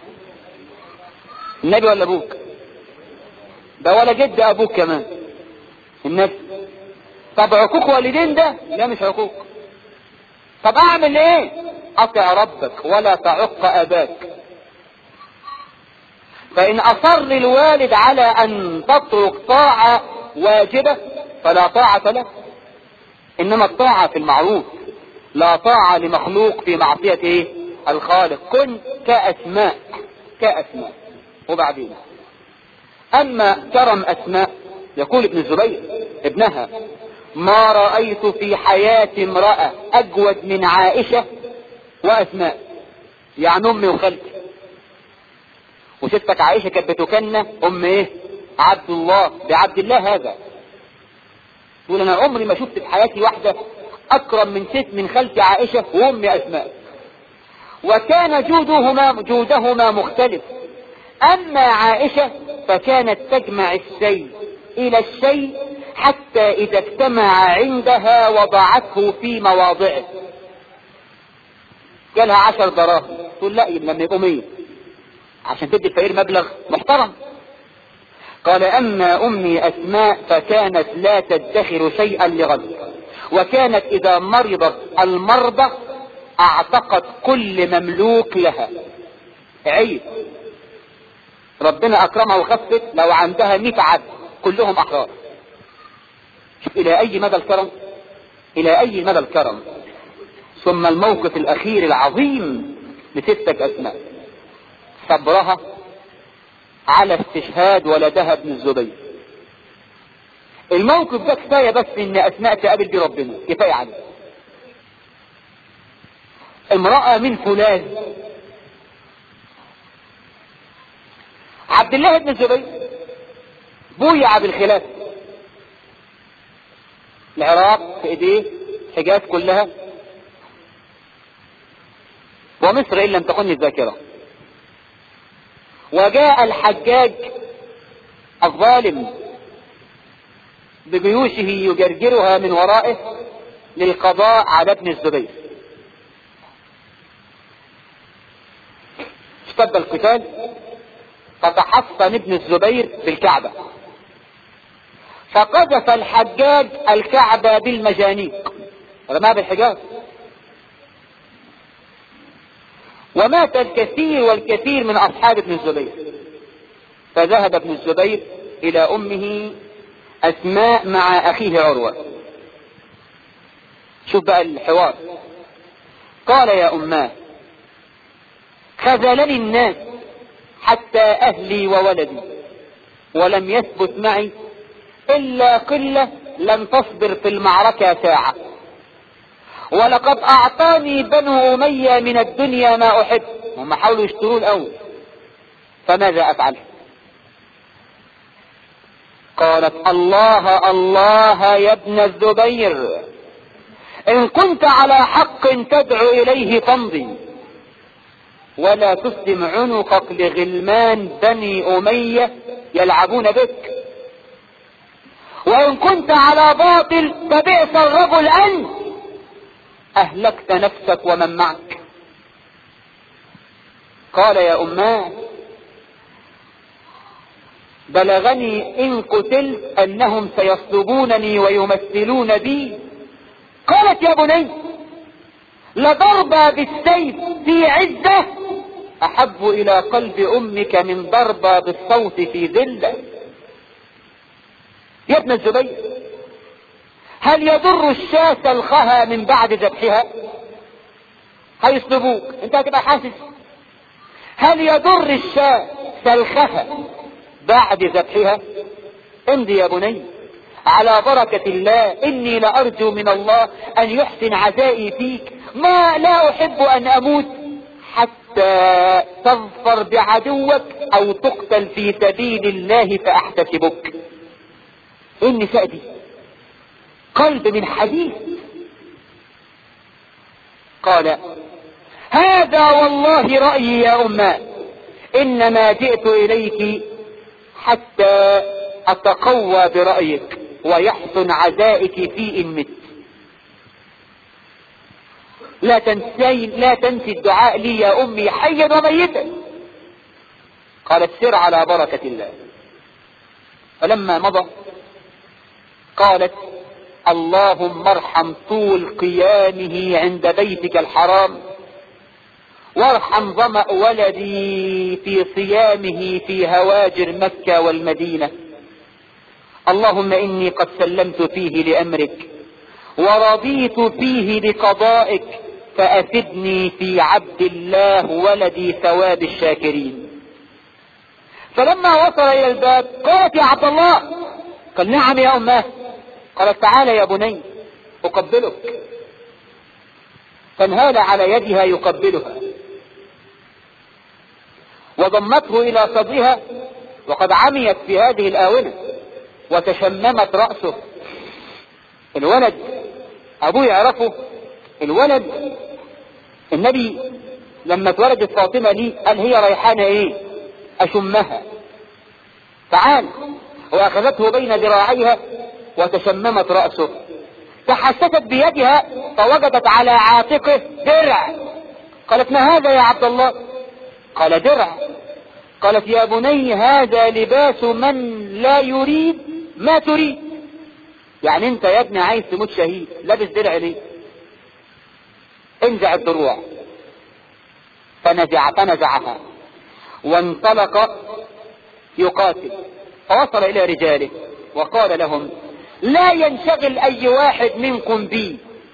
النبي ولا ابوك ده ولا جد ابوك كمان النبي طب عقوق والدين ده لا مش عقوق طب اعمل ايه اطع ربك ولا تعق اباك فان اصر الوالد على ان تترك طاعة واجبة فلا طاعة له انما الطاعة في المعروف لا طاعة لمخلوق في معصية ايه الخالق كن كاسماء كاسماء وبعدين اما كرم اسماء يقول ابن الزبير ابنها ما رأيت في حياة امرأة اجود من عائشة واسماء يعني امي وخالتي وستك عائشة كانت بتكنى ام ايه عبد الله بعبد الله هذا تقول انا عمري ما شفت في حياتي واحدة اكرم من ست من خالتي عائشة وامي اسماء وكان جودهما جودهما مختلف اما عائشة فكانت تجمع الشيء الى الشيء حتى اذا اجتمع عندها وضعته في مواضعه جالها عشر دراهم تقول لا لما يبقوا مية عشان تدي الفقير مبلغ محترم قال اما امي اسماء فكانت لا تدخر شيئا لغد وكانت اذا مرضت المرضى اعتقد كل مملوك لها عيب ربنا اكرمها وخفت لو عندها 100 عبد كلهم احرار شوف الى اي مدى الكرم الى اي مدى الكرم ثم الموقف الاخير العظيم لستك اسماء صبرها على استشهاد ولدها ابن الزبير الموقف ده كفاية بس ان اسماء تقابل بيه ربنا كفاية عليه امرأة من فولاذ عبد الله بن الزبير بويع بالخلافة العراق في ايديه حجاز كلها ومصر ان لم تكن الذاكرة وجاء الحجاج الظالم بجيوشه يجرجرها من ورائه للقضاء على ابن الزبير اشتد القتال فتحصن ابن الزبير بالكعبة فقذف الحجاج الكعبة بالمجانيق رماها بالحجاز ومات الكثير والكثير من أصحاب ابن الزبير فذهب ابن الزبير إلى أمه أسماء مع أخيه عروة شوف بقى الحوار قال يا أماه خذلني الناس حتى أهلي وولدي ولم يثبت معي إلا قلة لم تصبر في المعركة ساعة ولقد أعطاني بنو أمية من الدنيا ما أحب هم حاولوا يشتروا الأول فماذا أفعل قالت الله الله يا ابن الزبير إن كنت على حق تدعو إليه فامضي ولا تسلم عنقك لغلمان بني أمية يلعبون بك وإن كنت على باطل فبئس الرجل أنت أهلكت نفسك ومن معك قال يا أماه بلغني إن قتلت أنهم سيصلبونني ويمثلون بي قالت يا بني لضربة بالسيف في عزة أحب إلى قلب أمك من ضربة بالصوت في ذلة يا ابن الزبير هل يضر الشاة سلخها من بعد ذبحها هيصلبوك انت هتبقى حاسس هل يضر الشاة سلخها بعد ذبحها امضي يا بني على بركة الله اني لارجو من الله ان يحسن عزائي فيك ما لا احب ان اموت حتى تظفر بعدوك او تقتل في سبيل الله فاحتسبك ايه النساء دي قلب من حديث قال هذا والله رأيي يا أمة إنما جئت إليك حتى أتقوى برأيك ويحسن عزائك في إن مت لا تنسي لا تنسي الدعاء لي يا أمي حيا وميتا قالت سر على بركة الله فلما مضى قالت اللهم ارحم طول قيامه عند بيتك الحرام وارحم ظمأ ولدي في صيامه في هواجر مكة والمدينة اللهم إني قد سلمت فيه لأمرك ورضيت فيه بقضائك فأفدني في عبد الله ولدي ثواب الشاكرين فلما وصل إلى الباب قالت يا عبد الله قال نعم يا أماه قالت تعالى يا بني أقبلك فانهال على يدها يقبلها وضمته إلى صدرها وقد عميت في هذه الآونة وتشممت رأسه الولد أبوه يعرفه الولد النبي لما اتولدت فاطمة لي قال هي ريحانة ايه أشمها تعال وأخذته بين ذراعيها وتشممت رأسه تحسست بيدها فوجدت على عاتقه درع قالت ما هذا يا عبد الله قال درع قالت يا بني هذا لباس من لا يريد ما تريد يعني انت يا ابني عايز تموت شهيد لابس درع ليه انزع الدروع فنزع فنزعها وانطلق يقاتل فوصل الى رجاله وقال لهم لا ينشغل اي واحد منكم بي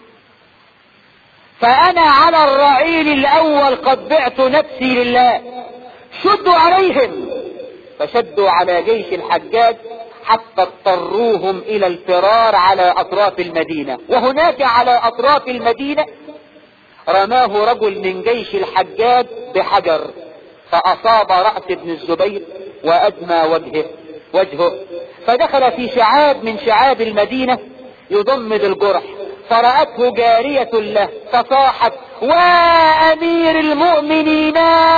فانا على الرعيل الاول قد بعت نفسي لله شدوا عليهم فشدوا على جيش الحجاج حتى اضطروهم الى الفرار على اطراف المدينة وهناك على اطراف المدينة رماه رجل من جيش الحجاج بحجر فاصاب رأس ابن الزبير وادمى وجهه وجهه فدخل في شعاب من شعاب المدينة يضمد الجرح فرأته جارية له فصاحت وامير المؤمنين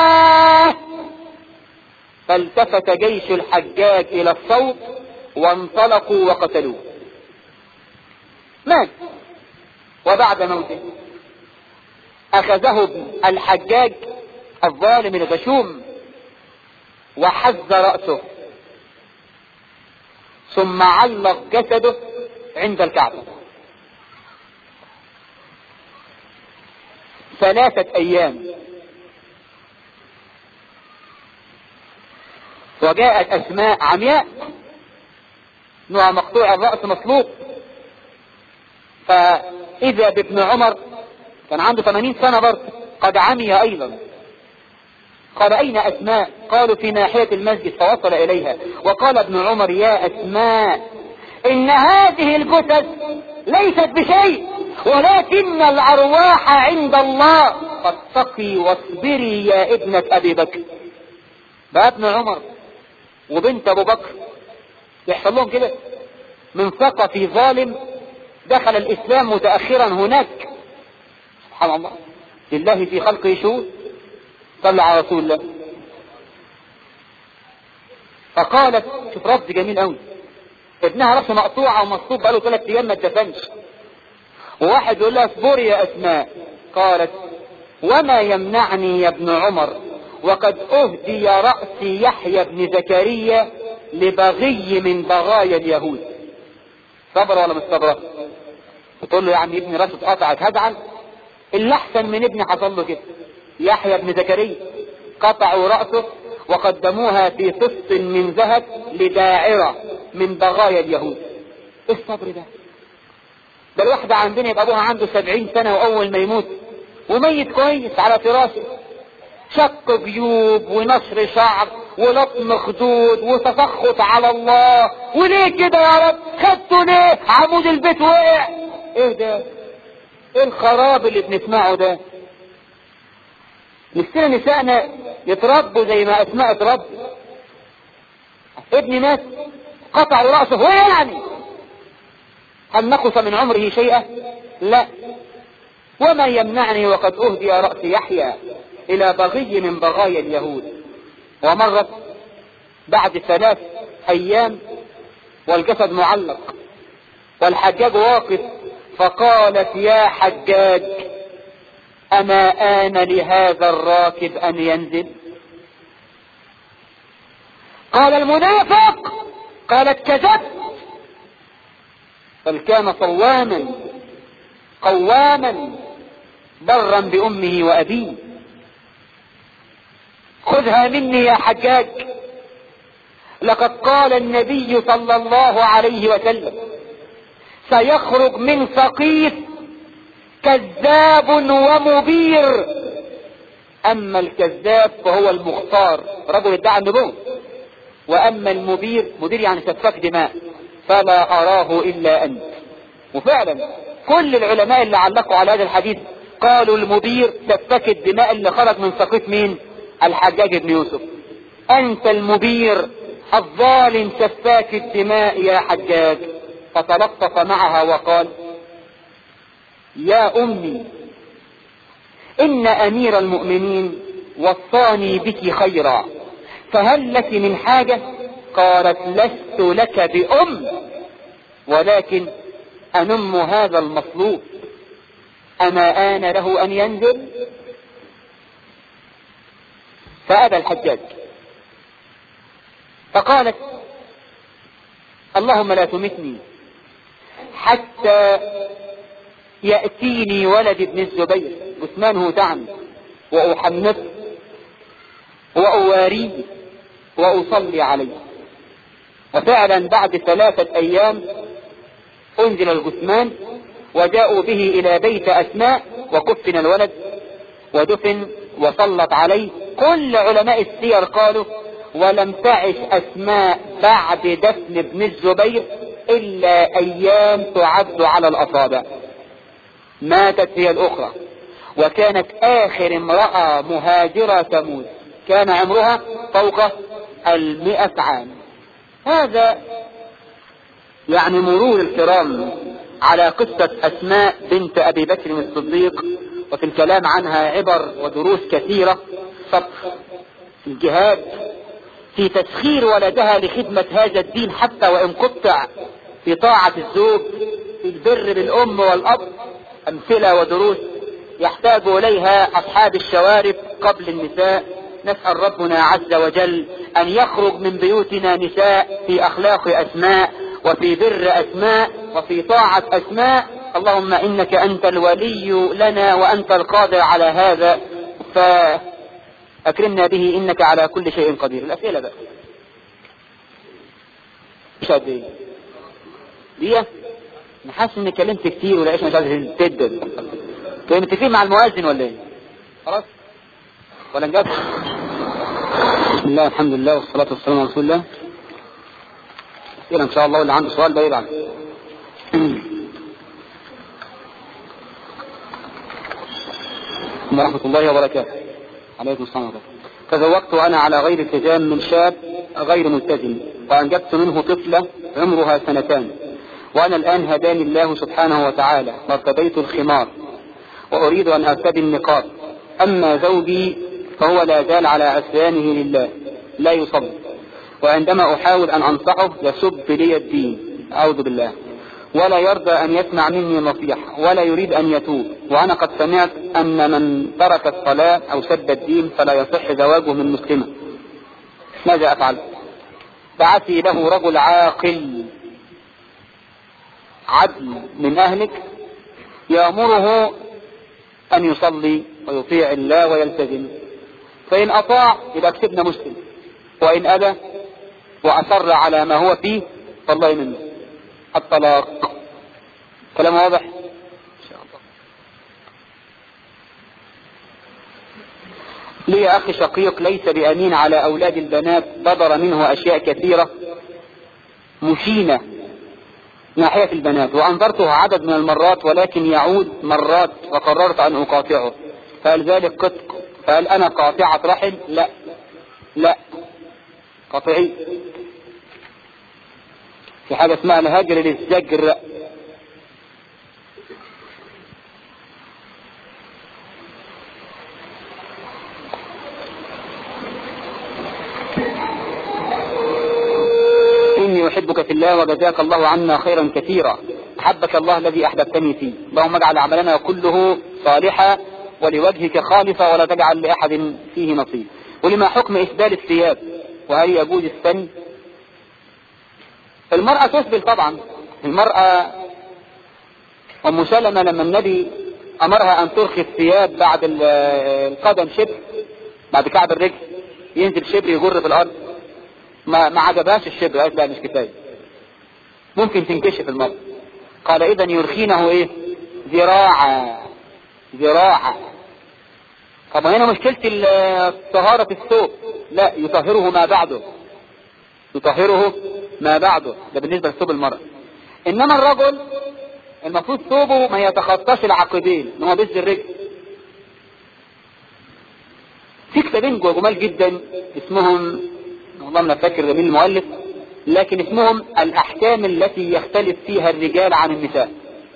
فالتفت جيش الحجاج الى الصوت وانطلقوا وقتلوه مات وبعد موته اخذه الحجاج الظالم الغشوم وحز رأسه ثم علق جسده عند الكعبة ثلاثة ايام وجاءت اسماء عمياء نوع مقطوع الرأس مصلوب فاذا بابن عمر كان عنده 80 سنة برضه قد عمي ايضا قال اين اسماء قالوا في ناحية المسجد فوصل اليها وقال ابن عمر يا اسماء ان هذه الجثث ليست بشيء ولكن الارواح عند الله فاتقي واصبري يا ابنة ابي بكر بقى ابن عمر وبنت ابو بكر يحصل لهم كده من ثقفي ظالم دخل الاسلام متأخرا هناك سبحان الله لله في خلقه شهود صلى على رسول الله فقالت شوف رفض جميل قوي ابنها راسه مقطوعة ومصلوب بقاله ثلاث ايام ما اتدفنش وواحد يقول لها اصبري يا اسماء قالت وما يمنعني يا ابن عمر وقد اهدي رأسي يحيى بن زكريا لبغي من بغايا اليهود صبر ولا مش صبرة بتقول له يا عم ابني راسه اتقطعت هزعل اللي احسن من ابني حصل له كده يحيى بن زكريا قطعوا رأسه وقدموها في فص من ذهب لداعرة من بغايا اليهود ايه الصبر ده ده الواحدة عندنا يبقى ابوها عنده سبعين سنة واول ما يموت وميت كويس على فراشه شق جيوب ونشر شعر ولطم خدود وتسخط على الله وليه كده يا رب خدته ليه عمود البيت وقع ايه ده ايه الخراب اللي بنسمعه ده نفسنا نسائنا يتربوا زي ما اسماء اتربوا ابني مات قطعوا رأسه هو يعني هل نقص من عمره شيئا لا وما يمنعني وقد اهدي رأس يحيى الى بغي من بغايا اليهود ومرت بعد ثلاث ايام والجسد معلق والحجاج واقف فقالت يا حجاج اما ان لهذا الراكب ان ينزل قال المنافق قالت كذبت بل كان صواما قواما برا بامه وابيه خذها مني يا حجاج لقد قال النبي صلى الله عليه وسلم سيخرج من ثقيف كذاب ومبير اما الكذاب فهو المختار رجل ادعى النبوة واما المبير مدير يعني سفاك دماء فلا اراه الا انت وفعلا كل العلماء اللي علقوا على هذا الحديث قالوا المبير سفاك الدماء اللي خرج من سقيف مين الحجاج بن يوسف انت المبير الظالم سفاك الدماء يا حجاج فتلطف معها وقال يا امي ان امير المؤمنين وصاني بك خيرا فهل لك من حاجة قالت لست لك بأم ولكن أنم هذا المطلوب أما آن له أن ينزل فأبى الحجاج فقالت اللهم لا تمتني حتى يأتيني ولد ابن الزبير جثمانه تعمي وأحنثه وأواريه وأصلي عليه وفعلا بعد ثلاثة ايام انزل الجثمان وجاءوا به الى بيت اسماء وكفن الولد ودفن وسلط عليه كل علماء السير قالوا ولم تعش اسماء بعد دفن ابن الزبير الا ايام تعد على الاصابع ماتت هي الاخرى وكانت اخر امرأة مهاجرة تموت كان عمرها فوق المئة عام هذا يعني مرور الكرام على قصة اسماء بنت ابي بكر الصديق وفي الكلام عنها عبر ودروس كثيرة صبر في الجهاد في تسخير ولدها لخدمة هذا الدين حتى وإن قطع في طاعة الزوج في البر بالأم والأب أمثلة ودروس يحتاج إليها أصحاب الشوارب قبل النساء نسأل ربنا عز وجل أن يخرج من بيوتنا نساء في أخلاق أسماء وفي بر أسماء وفي طاعة أسماء اللهم إنك أنت الولي لنا وأنت القادر على هذا فأكرمنا به إنك على كل شيء قدير الأسئلة بقى مش قد ايه دي انا حاسس اني اتكلمت كتير ولا ايش مش عايز تدد كنت متفقين مع المؤذن ولا ايه خلاص ولا نجاب بسم الله الحمد لله والصلاة والسلام على رسول الله كده ان شاء الله واللي عنده سؤال بقى يبعت ورحمة الله وبركاته عليكم السلام ورحمة تزوجت أنا على غير التزام من شاب غير ملتزم وأنجبت منه طفلة عمرها سنتان وأنا الآن هداني الله سبحانه وتعالى وارتديت الخمار وأريد أن أرتدي النقاب أما زوجي فهو لا زال على عصيانه لله لا يصلي وعندما أحاول أن أنصحه يسب لي الدين أعوذ بالله ولا يرضى أن يسمع مني نصيحة ولا يريد أن يتوب وأنا قد سمعت أن من ترك الصلاة أو سب الدين فلا يصح زواجه من مسلمة ماذا أفعل بعثي له رجل عاقل عدل من أهلك يأمره أن يصلي ويطيع الله ويلتزم فإن أطاع يبقى كتبنا مسلم وإن أبى وأصر على ما هو فيه فالله منه الطلاق كلام واضح إن شاء الله لي أخي شقيق ليس بأمين على أولاد البنات بدر منه أشياء كثيرة مشينة ناحية البنات وأنظرته عدد من المرات ولكن يعود مرات وقررت أن أقاطعه فهل ذلك قطق فهل أنا قاطعة رحم لا لا قطعي في حاجة اسمها الهجر للزجر إني أحبك في الله وجزاك الله عنا خيرا كثيرا أحبك الله الذي أحببتني فيه اللهم اجعل عملنا كله صالحا ولوجهك خالصا ولا تجعل لأحد فيه نصيب ولما حكم إسبال الثياب وهل يجوز السن المرأة تسبل طبعا المرأة أم سلمة لما النبي أمرها أن ترخي الثياب بعد القدم شبر بعد كعب الرجل ينزل شبر يجر في الأرض ما ما عجبهاش الشبر قالت لا مش كفاية ممكن تنكشف المرأة قال إذا يرخينه إيه ذراعا ذراعا طب هنا مشكلة طهارة الثوب لا يطهره ما بعده يطهره ما بعده ده بالنسبة لثوب المرأة انما الرجل المفروض ثوبه ما يتخطاش العقدين ان هو بز الرجل في كتابين جمال جدا اسمهم والله ما فاكر مين المؤلف لكن اسمهم الاحكام التي يختلف فيها الرجال عن النساء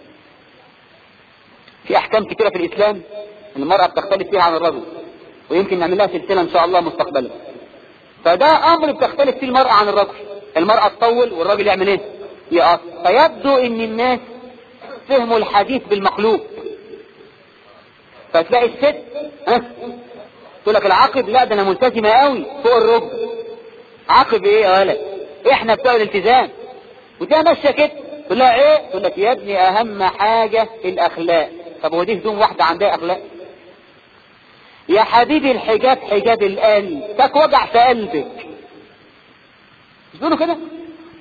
في احكام كثيرة في الاسلام المرأة بتختلف فيها عن الرجل ويمكن نعمل لها سلسلة ان شاء الله مستقبلا فده امر بتختلف فيه المرأة عن الرجل المرأة تطول والراجل يعمل ايه يقص فيبدو ان الناس فهموا الحديث بالمقلوب فتلاقي الست ها تقول لك العقب لا ده انا ملتزمة قوي فوق الركب عقب ايه يا ولد احنا بتوع الالتزام وده ماشيه كده تقول لها ايه تقول لك يا ابني اهم حاجة الاخلاق طب هو دي هدوم واحدة عندها اخلاق يا حبيبي الحجاب حجاب القلب تك وجع في قلبك مش بيقولوا كده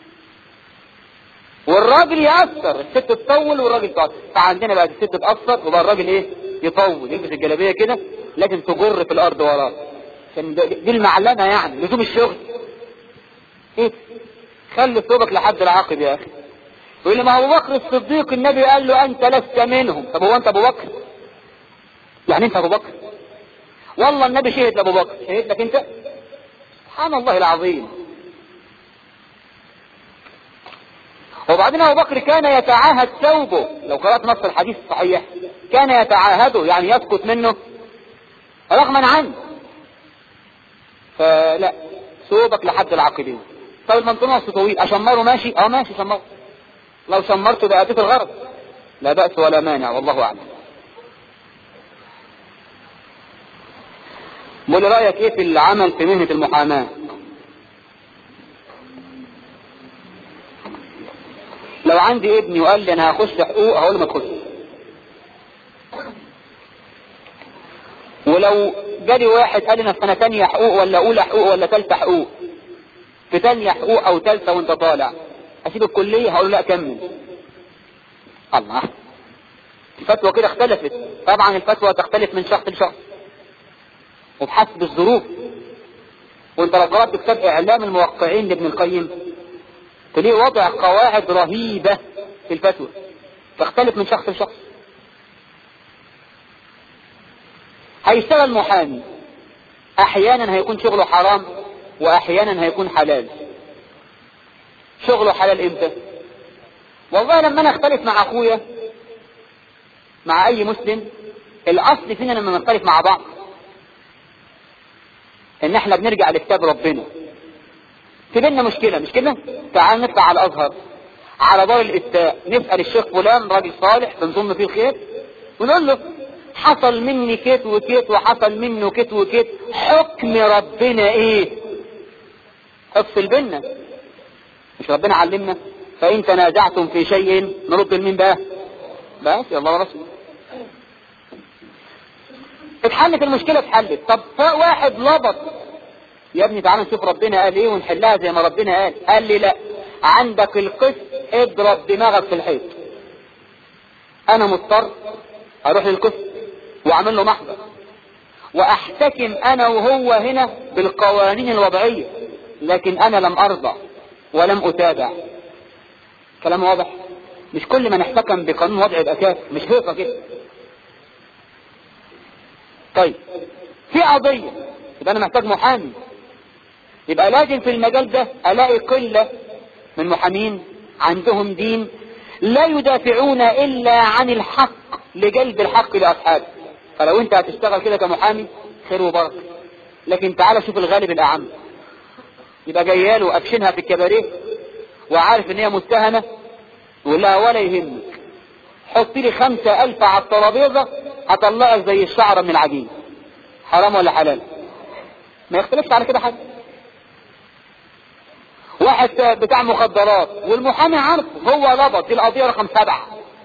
والراجل يأثر الست تطول والراجل تقصر فعندنا بقى الست تقصر وبقى الراجل ايه يطول يلبس الجلابيه كده لكن تجر في الارض وراه عشان دي المعلمه يعني لزوم الشغل ايه خلي ثوبك لحد العاقب يا اخي يقول لي ما ابو بكر الصديق النبي قال له انت لست منهم طب هو انت ابو بكر يعني انت ابو بكر والله النبي شهد لابو بكر شهد لك انت سبحان الله العظيم وبعدين ابو بكر كان يتعاهد ثوبه لو قرأت نص الحديث الصحيح كان يتعاهده يعني يسكت منه رغما عنه فلا ثوبك لحد العقدين طب المنطقة نص طويل اشمره ماشي اه ماشي شمره لو شمرته ده اتيت الغرض لا بأس ولا مانع والله اعلم قول رأيك ايه في العمل في مهنة المحاماة لو عندي ابني وقال لي انا هخش حقوق هقول له ما تخش ولو جالي واحد قال لي انا في سنه ثانيه حقوق ولا اولى حقوق ولا ثالثه حقوق في ثانيه حقوق او ثالثه وانت طالع اسيب الكليه هقول له لا كمل الله الفتوى كده اختلفت طبعا الفتوى تختلف من شخص لشخص وبحسب الظروف وانت لو قرأت كتاب اعلام الموقعين لابن القيم تلاقي وضع قواعد رهيبة في الفتوى تختلف من شخص لشخص هيشتغل محامي احيانا هيكون شغله حرام واحيانا هيكون حلال شغله حلال امتى والله لما انا اختلف مع اخويا مع اي مسلم الاصل فينا لما نختلف مع بعض ان احنا بنرجع لكتاب ربنا في بينا مشكلة مش كده تعال نطلع على الازهر على دار الافتاء نسأل الشيخ فلان راجل صالح بنظن فيه الخير ونقول له حصل مني كيت وكيت وحصل منه كيت وكيت حكم ربنا ايه افصل بينا مش ربنا علمنا فان تنازعتم في شيء نرد لمين بقى بس يا الله ورسوله اتحلت المشكلة اتحلت طب واحد لبط يا ابني تعالى نشوف ربنا قال ايه ونحلها زي ما ربنا قال قال لي لا عندك القسط اضرب دماغك في الحيط انا مضطر اروح للقسط واعمل له محضر واحتكم انا وهو هنا بالقوانين الوضعية لكن انا لم ارضى ولم اتابع كلام واضح مش كل ما نحتكم بقانون وضع يبقى كافر مش هيصة كده طيب في قضية يبقى انا محتاج محامي يبقى لازم في المجال ده الاقي قلة من محامين عندهم دين لا يدافعون الا عن الحق لجلب الحق لاصحابه فلو انت هتشتغل كده كمحامي خير وبركة لكن تعالى شوف الغالب الاعم يبقى جياله وقفشنها في الكباريه وعارف ان هي متهمة يقول لها ولا يهمك حط لي خمسة الف على الترابيزة هطلعك زي الشعرة من العجين حرام ولا حلال ما يختلفش على كده حد واحد بتاع مخدرات والمحامي عارف هو لبط دي القضية رقم سبعة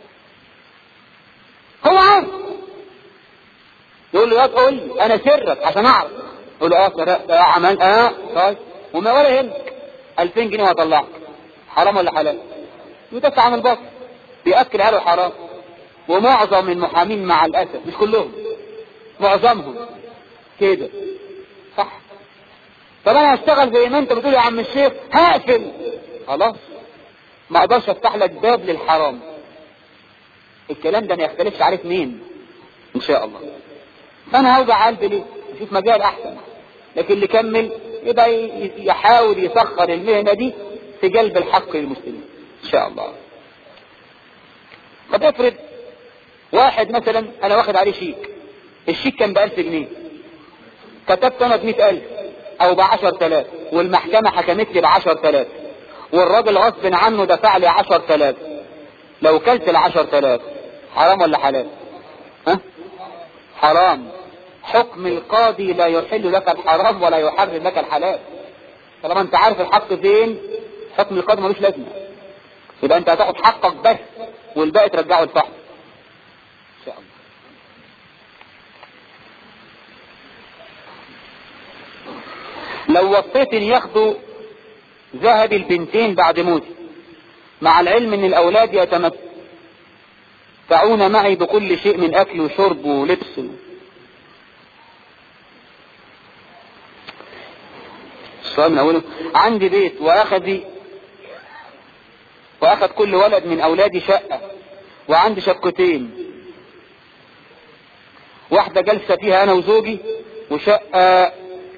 هو عارف يقول له يا تقول لي انا سرك عشان اعرف يقول له اه سرقت اه عملت اه طيب وما ولا يهمك 2000 جنيه وهطلعك حرام ولا حلال يدافع عن الباطل بيأكل عياله حرام ومعظم المحامين مع الأسف مش كلهم معظمهم كده صح طب انا هشتغل زي ما انت بتقول يا عم الشيخ هقفل خلاص ما اقدرش افتح لك باب للحرام الكلام ده ما يختلفش عليه مين ان شاء الله فانا هوجع قلبي ليه اشوف مجال احسن لكن اللي كمل يبقى يحاول يسخر المهنة دي في جلب الحق للمسلمين ان شاء الله طب افرض واحد مثلا انا واخد عليه شيك الشيك كان بألف جنيه كتبت انا بمئة الف او بعشر تلاف والمحكمة حكمت لي بعشر تلاف والراجل غصب عنه دفع لي عشر تلاف لو كلت العشر تلاف حرام ولا حلال ها حرام حكم القاضي لا يحل لك الحرام ولا يحرم لك الحلال طالما انت عارف الحق فين حكم القاضي ملوش لازمه يبقى انت هتاخد حقك بس والباقي ترجعه لصاحبه ان شاء الله لو وصيت ان ياخدوا ذهب البنتين بعد موتي مع العلم ان الاولاد يتمتعون معي بكل شيء من اكل وشرب ولبس السؤال من اوله عندي بيت واخذ واخذ كل ولد من اولادي شقة وعندي شقتين واحدة جلسة فيها انا وزوجي وشقة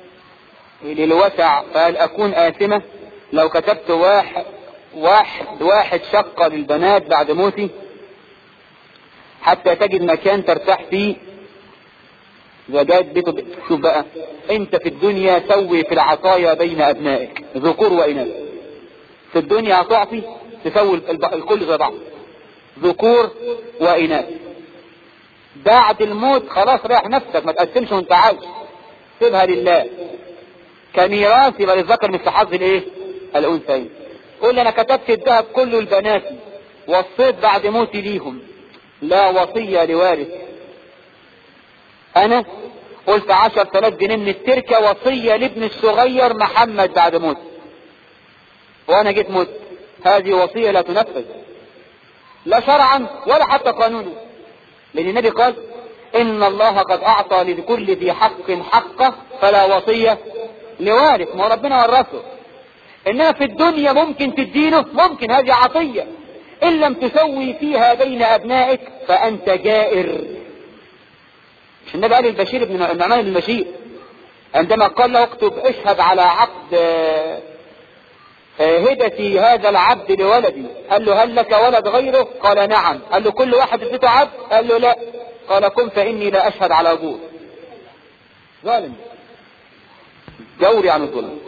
للوسع فهل اكون آثمة لو كتبت واحد واحد واحد شقة للبنات بعد موتي حتى تجد مكان ترتاح فيه وجات بيته شوف بقى انت في الدنيا سوي في العطايا بين ابنائك ذكور واناث في الدنيا هتعطي تسوي الكل زي بعض ذكور واناث بعد الموت خلاص رايح نفسك ما تقسمش وانت عايش سيبها لله كميراث يبقى للذكر مثل حظ الايه الانثيين قول لي انا كتبت الذهب كله لبناتي وصيت بعد موتي ليهم لا وصية لوارث انا قلت عشر ثلاث جنيه من التركة وصية لابن الصغير محمد بعد موت وانا جيت موت هذه وصية لا تنفذ لا شرعا ولا حتى قانونا لان النبي قال ان الله قد اعطى لكل ذي حق حقه فلا وصية لوارث ما ربنا ورثه انها في الدنيا ممكن تدينه ممكن هذه عطية ان لم تسوي فيها بين ابنائك فانت جائر مش النبي قال البشير بن النعمان بن البشير عندما قال له اكتب اشهد على عبد هدتي هذا العبد لولدي قال له هل لك ولد غيره قال نعم قال له كل واحد اديته عبد قال له لا قال قم فاني لا اشهد على ابوه ظالم جوري عن الظلم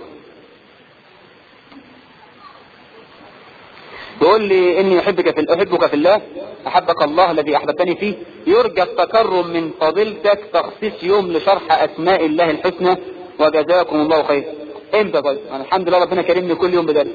يقول لي اني احبك في احبك في الله احبك الله الذي احببتني فيه يرجى التكرم من فضيلتك تخصيص يوم لشرح اسماء الله الحسنى وجزاكم الله خير امتى طيب انا الحمد لله ربنا كرمني كل يوم بدرس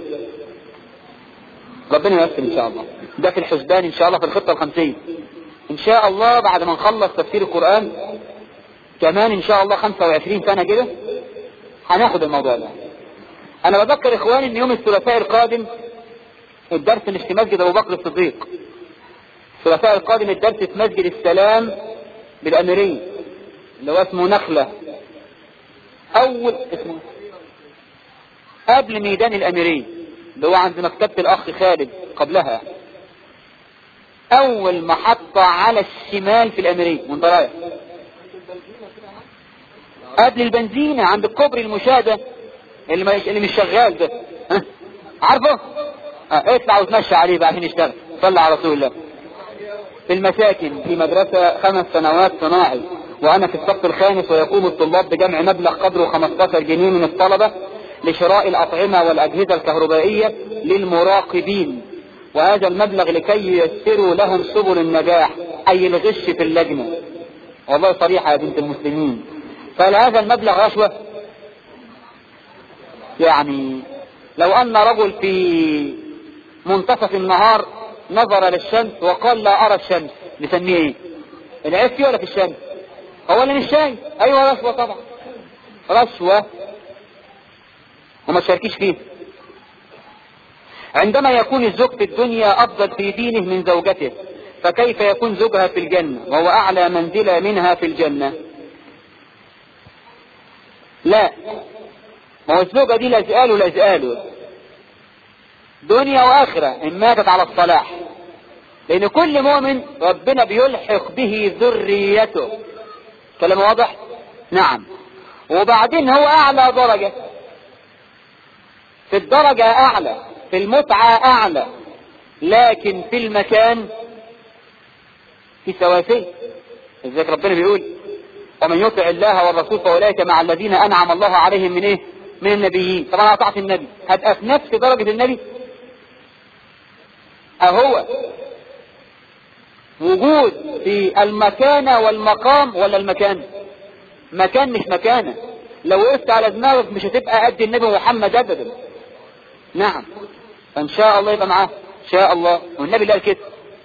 ربنا ييسر ان شاء الله ده في الحسبان ان شاء الله في الخطه الخمسين ان شاء الله بعد ما نخلص تفسير القران كمان ان شاء الله 25 سنه كده هناخد الموضوع ده انا بذكر اخواني ان يوم الثلاثاء القادم الدرس مش في مسجد ابو بكر الصديق الثلاثاء القادم الدرس في مسجد السلام بالاميرية اللي هو اسمه نخلة اول اسمه قبل ميدان الاميرية اللي هو عند مكتبة الاخ خالد قبلها اول محطة على الشمال في الاميرية وانت رايح قبل البنزينة عند الكوبري المشاهدة اللي, اللي مش شغال ده ها عارفه اه اطلع وتمشى عليه بعدين يشتغل صلى على رسول الله في المساكن في مدرسة خمس سنوات صناعي وانا في الصف الخامس ويقوم الطلاب بجمع مبلغ قدره 15 جنيه من الطلبة لشراء الاطعمة والاجهزة الكهربائية للمراقبين وهذا المبلغ لكي ييسروا لهم سبل النجاح اي الغش في اللجنة والله صريحة يا بنت المسلمين فهل هذا المبلغ رشوة يعني لو ان رجل في منتصف النهار نظر للشمس وقال لا ارى الشمس نسميه ايه العيب فيه ولا في الشمس هو اللي مش شايف ايوه رشوة طبعا رشوة وما تشاركيش فيه عندما يكون الزوج في الدنيا افضل في دينه من زوجته فكيف يكون زوجها في الجنة وهو اعلى منزلة منها في الجنة لا ما هو الزوجة دي لازقاله لازقاله دنيا واخرة ان ماتت على الصلاح لان كل مؤمن ربنا بيلحق به ذريته كلام واضح نعم وبعدين هو اعلى درجة في الدرجة اعلى في المتعة اعلى لكن في المكان في سواسية ازيك ربنا بيقول ومن يطع الله والرسول فاولئك مع الذين انعم الله عليهم من ايه من النبيين طبعا اطعت النبي هتبقى في نفس درجة النبي اهو وجود في المكانة والمقام ولا المكان مكان مش مكانة لو وقفت على دماغك مش هتبقى قد النبي محمد ابدا نعم فان شاء الله يبقى معاه ان شاء الله والنبي اللي قال كده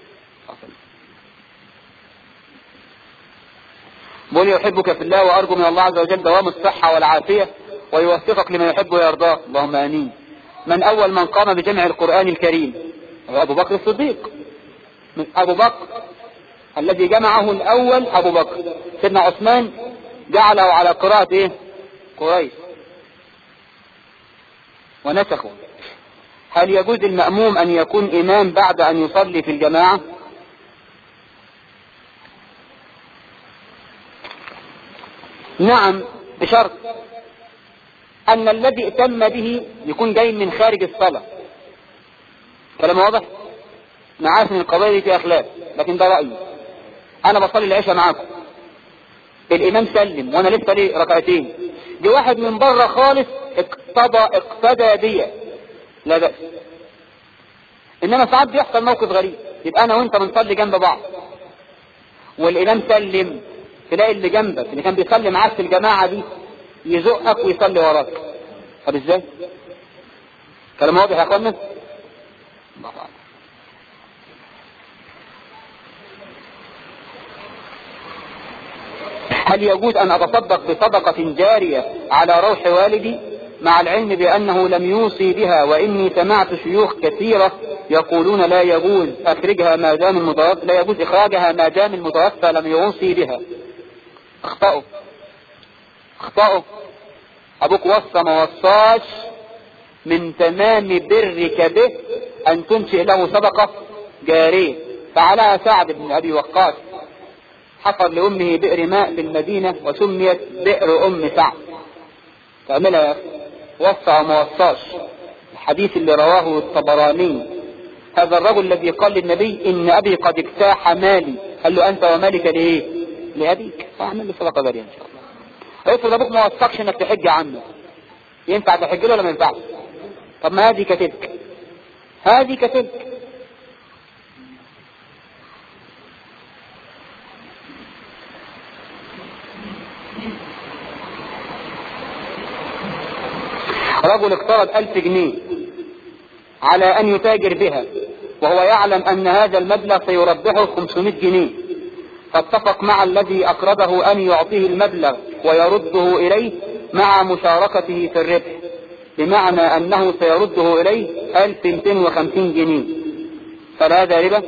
بقول يحبك في الله وارجو من الله عز وجل دوام الصحة والعافية ويوفقك لما يحب ويرضاه اللهم امين من اول من قام بجمع القرآن الكريم ابو بكر الصديق من ابو بكر الذي جمعه الاول ابو بكر سيدنا عثمان جعله على قراءة ايه قريش ونسخوا هل يجوز المأموم ان يكون امام بعد ان يصلي في الجماعة نعم بشرط ان الذي اتم به يكون جاي من خارج الصلاة كلام واضح انا عارف ان القضايا دي فيها خلاف لكن ده رأيي انا بصلي العشاء معاكم الامام سلم وانا لسه لي ركعتين جه واحد من بره خالص اقتضى اقتدى بيا لا بأس انما ساعات بيحصل موقف غريب يبقى انا وانت بنصلي جنب بعض والامام سلم تلاقي اللي جنبك اللي كان بيصلي معاك في الجماعة دي يزقك ويصلي وراك طب ازاي كلام واضح يا اخوانا الله أعلم. هل يجوز ان اتصدق بصدقة جارية على روح والدي مع العلم بانه لم يوصي بها واني سمعت شيوخ كثيرة يقولون لا يجوز اخرجها ما دام المتوفى لا يجوز اخراجها ما دام المتوفى لم يوصي بها اخطأوا اخطأوا ابوك وصى ما وصاش من تمام برك به ان تنشئ له صدقة جارية فعلى سعد بن ابي وقاص حفر لامه بئر ماء بالمدينة وسميت بئر ام سعد تعملها يا اخي وصى وما وصاش الحديث اللي رواه الطبراني هذا الرجل الذي قال للنبي ان ابي قد اجتاح مالي قال له انت ومالك لايه لابيك فاعمل له صدقه جاريه ان شاء الله افرض ابوك ما وثقش انك تحج عنه ينفع تحج له ولا ما ينفعش طب ما هذه كتبك هذه كتبك رجل اقترض ألف جنيه على أن يتاجر بها وهو يعلم أن هذا المبلغ سيربحه 500 جنيه فاتفق مع الذي أقرضه أن يعطيه المبلغ ويرده إليه مع مشاركته في الربح بمعنى أنه سيرده إليه 1250 جنيه فهذا ربا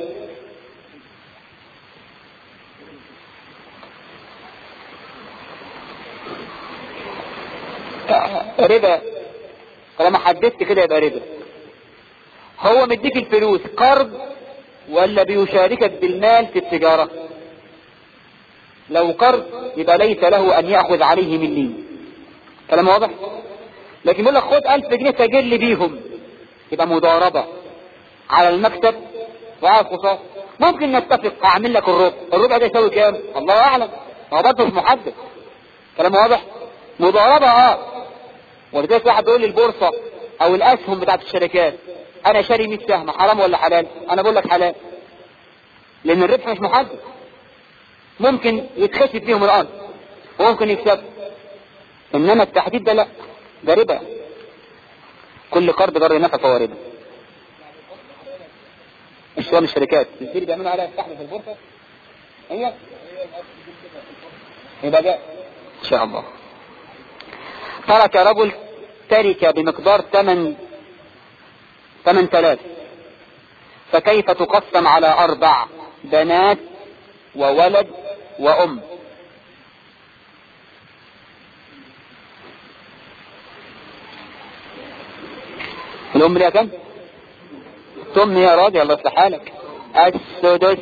ربا طالما حددت كده يبقى ربا هو مديك الفلوس قرض ولا بيشاركك بالمال في التجارة لو قرض يبقى ليس له ان يأخذ عليه من لين كلام واضح لكن يقول لك خد الف جنيه تاجر لي بيهم يبقى مضاربة على المكتب وعلى الخصاص ممكن نتفق اعمل لك الربع الربع ده يساوي كام الله اعلم هو برضه مش محدد كلام واضح مضاربة اه ولذلك واحد بيقول لي البورصة او الاسهم بتاعت الشركات انا شاري 100 سهم حرام ولا حلال انا بقول لك حلال لان الربح مش محدد ممكن يتخسف فيهم الارض وممكن يكسب انما التحديد ده لا ده ربا كل قرض جر نفع فهو ربا مش هو من الشركات الزيري بيعملوا عليها السحب في البورصة هي يبقى جاء ان شاء الله ترك رجل تركة بمقدار 8 8000 فكيف تقسم على أربع بنات وولد وأم الأم ليها كم؟ ثم يا راضي الله يصلح حالك السدس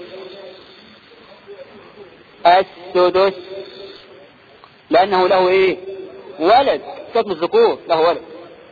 السدس لأنه له إيه؟ ولد كتم الذكور له ولد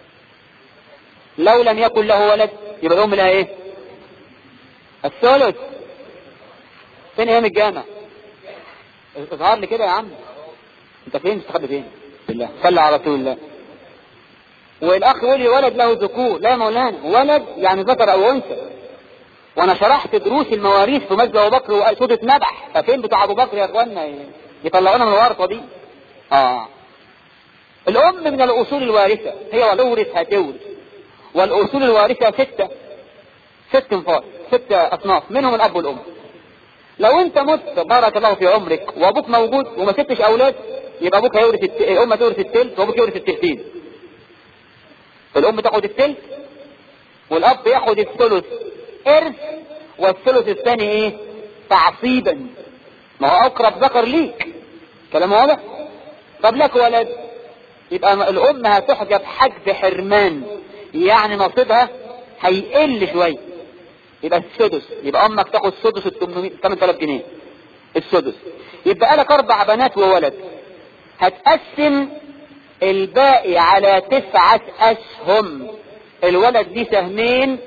لو لم يكن له ولد يبقى الأم لها إيه؟ الثلث فين أيام الجامع؟ اظهر لي كده يا عم انت فين مستخبي فين بالله صلى على رسول الله والاخ يقول لي ولد له ذكور لا يا مولانا ولد يعني ذكر او انثى وانا شرحت دروس المواريث في مسجد ابو بكر وسوره نبح ففين بتاع ابو بكر يا اخوانا يطلعونا من الورطه دي اه الام من الاصول الوارثه هي ولورث هتورث والاصول الوارثه سته ست انفار ست اصناف منهم الاب والام لو انت مت بارك الله في عمرك وابوك موجود وما سبتش اولاد يبقى ابوك هيورث الت... الام تورث التلت وابوك يورث التلتين الام تاخد التلت والاب ياخد الثلث ارث والثلث الثاني ايه تعصيبا ما هو اقرب ذكر ليك كلام واضح طب لك ولد يبقى الام هتحجب حجب حرمان يعني نصيبها هيقل شويه يبقى السدس يبقى امك تاخد سدس ال 800 8000 جنيه السدس يبقى لك اربع بنات وولد هتقسم الباقي على تسعة اسهم الولد دي سهمين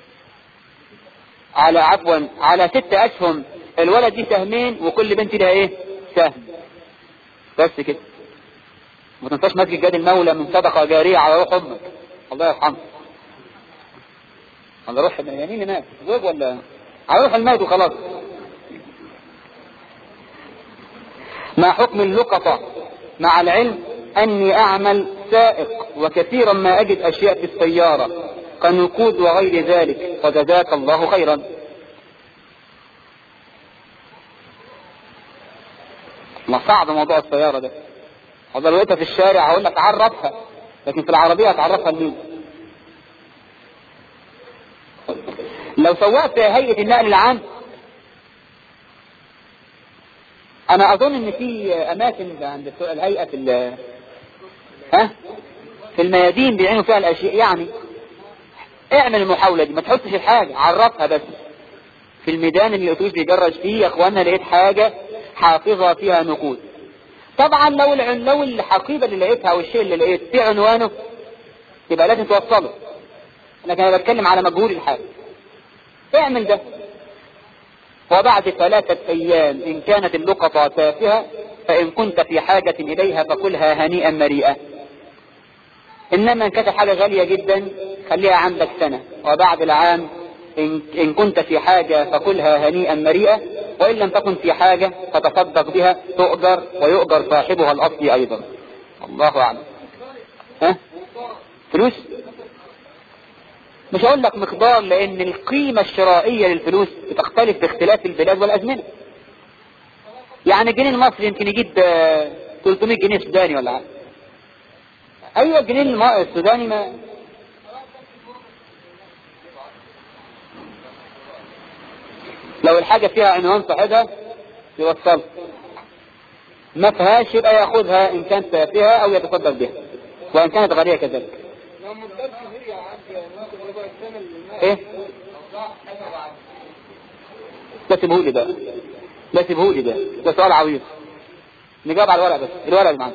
على عفوا على ست اسهم الولد دي سهمين وكل بنت لها ايه سهم بس كده ما تنساش مسجد جاد المولى من صدقة جارية على روح امك الله يرحمه على روح يعني مين مات زوج ولا على روح المات وخلاص ما حكم اللقطة مع العلم اني اعمل سائق وكثيرا ما اجد اشياء في السيارة كنقود وغير ذلك فجزاك الله خيرا ما صعب موضوع السيارة ده هذا لو في الشارع هقول لك عرفها لكن في العربية هتعرفها لمين لو سوقت هيئة النقل العام انا اظن ان في اماكن عند الهيئة في ال ها في الميادين بيعينوا فيها الاشياء يعني اعمل المحاولة دي ما تحطش الحاجة عرفها بس في الميدان اللي الاتوبيس بيجرج فيه يا اخوانا لقيت حاجة حافظة فيها نقود طبعا لو العن... لو الحقيبة اللي لقيتها او الشيء اللي لقيت في عنوانه يبقى لازم توصله لكن انا بتكلم على مجهول الحال اعمل ده وبعد ثلاثة ايام ان كانت اللقطة تافهة فان كنت في حاجة اليها فكلها هنيئا مريئا انما ان كانت حاجة غالية جدا خليها عندك سنة وبعد العام إن, إن كنت في حاجة فكلها هنيئا مريئا وإن لم تكن في حاجة فتصدق بها تؤجر ويؤجر صاحبها الأصلي أيضا الله أعلم ها فلوس مش هقول لك مقدار لأن القيمة الشرائية للفلوس بتختلف باختلاف البلاد والأزمنة يعني الجنيه المصري يمكن يجيب 300 جنيه سوداني ولا حاجة أيوة الجنيه السوداني ما لو الحاجة فيها عنوان صاحبها يوصل ما فيهاش يبقى ياخذها ان كانت فيها او يتصدق بها وان كانت غالية كذلك ايه لا سيبهولي بقى لا سيبهولي بقى ده سؤال عويض نجاوب على الورق بس الورق اللي معانا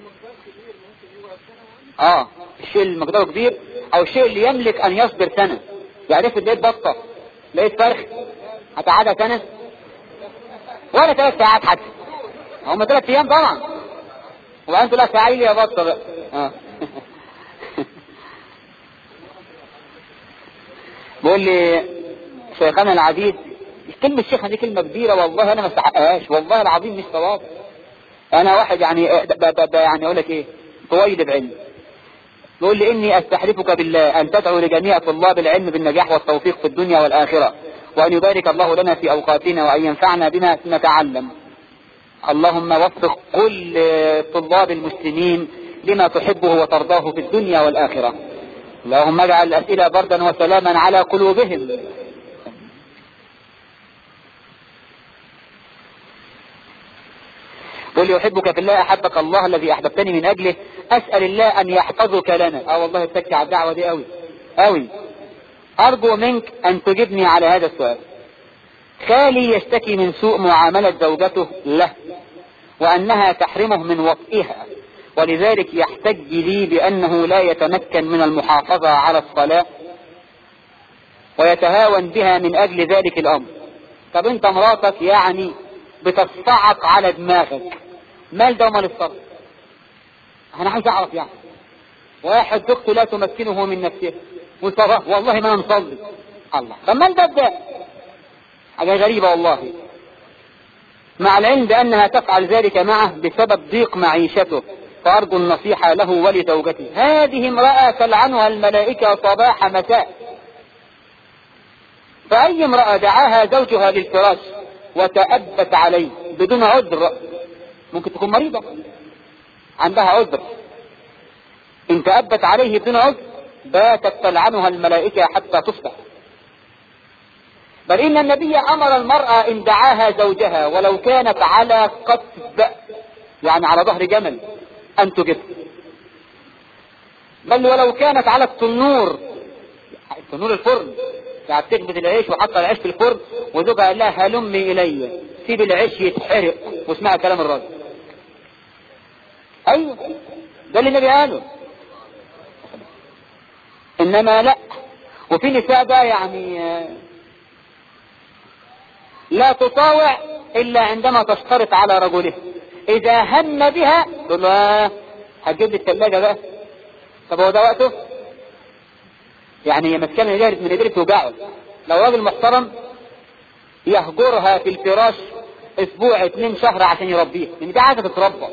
اه الشيء اللي مقداره كبير او الشيء اللي يملك ان يصبر سنة يعني افرض لقيت بطة لقيت فرخ هتقعدها سنة ولا ثلاث ساعات حتى هم ثلاث ايام طبعا وبعدين تقول لك تعالي لي يا بطه بقى اه بيقول لي شيخنا العديد كلمة شيخنا دي كلمة كبيرة والله انا ما استحقهاش والله العظيم مش صواب انا واحد يعني ب ب ب يعني اقول لك ايه طويل بعلم بيقول لي اني استحلفك بالله ان تدعو لجميع طلاب العلم بالنجاح والتوفيق في الدنيا والاخره وأن يبارك الله لنا في أوقاتنا وأن ينفعنا بما نتعلم اللهم وفق كل طلاب المسلمين لما تحبه وترضاه في الدنيا والآخرة اللهم اجعل الأسئلة بردا وسلاما على قلوبهم قل يحبك في الله أحبك الله الذي أحببتني من أجله أسأل الله أن يحفظك لنا اه والله اتكي على الدعوة دي قوي قوي أرجو منك أن تجبني على هذا السؤال خالي يشتكي من سوء معاملة زوجته له وأنها تحرمه من وطئها ولذلك يحتج لي بأنه لا يتمكن من المحافظة على الصلاة ويتهاون بها من أجل ذلك الأمر طب انت مراتك يعني بتصعق على دماغك مال ده ومال الصبر انا عايز اعرف يعني واحد زوجته لا تمكنه من نفسه والصلاة والله ما نصلي الله طب مال ده ده حاجة غريبة والله مع العلم بأنها تفعل ذلك معه بسبب ضيق معيشته فأرجو النصيحة له ولزوجته هذه امرأة تلعنها الملائكة صباح مساء فأي امرأة دعاها زوجها للفراش وتأبت عليه بدون عذر ممكن تكون مريضة عندها عذر إن تأبت عليه بدون عذر باتت تلعنها الملائكة حتى تصبح بل إن النبي أمر المرأة إن دعاها زوجها ولو كانت على قتب يعني على ظهر جمل أن تجب بل ولو كانت على التنور تنور الفرن يعني تكبت العيش وحط العيش في الفرن وزوجها قال لها هلمي إلي سيب العيش يتحرق واسمع كلام الراجل أيوه ده اللي النبي قاله إنما لا وفي نساء بقى يعني لا تطاوع إلا عندما تشترط على رجله إذا هم بها تقول له آه هتجيب لي الثلاجة بقى طب هو ده وقته يعني هي مسكنة يجرد من قدرته توجعه لو راجل محترم يهجرها في الفراش اسبوع اتنين شهر عشان يربيها لان دي عايزه تتربى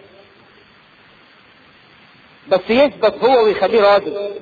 بس يثبت هو ويخليه راجل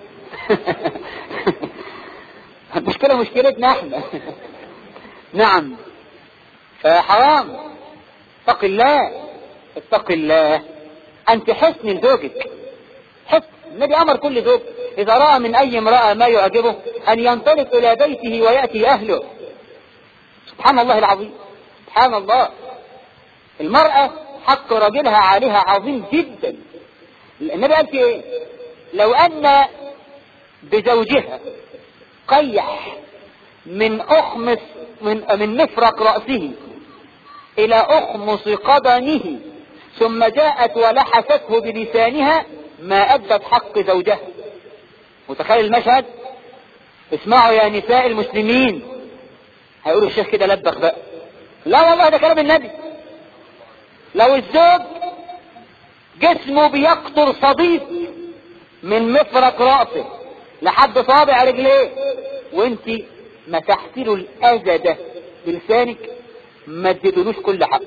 المشكله مشكلتنا احنا نعم فحرام اتق الله اتق الله انت حسن لزوجك حسن النبي امر كل زوج اذا راى من اي امراه ما يعجبه ان ينطلق الى بيته وياتي اهله سبحان الله العظيم سبحان الله المرأة حق رجلها عليها عظيم جدا النبي قال في ايه لو ان بزوجها قيح من اخمص من, من مفرق رأسه الى اخمص قدمه ثم جاءت ولحسته بلسانها ما ادت حق زوجها متخيل المشهد اسمعوا يا نساء المسلمين هيقولوا الشيخ كده لبخ بقى لا والله ده كلام النبي لو الزوج جسمه بيقطر صديق من مفرق رأسه لحد صابع رجليه وانت مسحت له الاذى ده بلسانك ما اديتلوش كل حق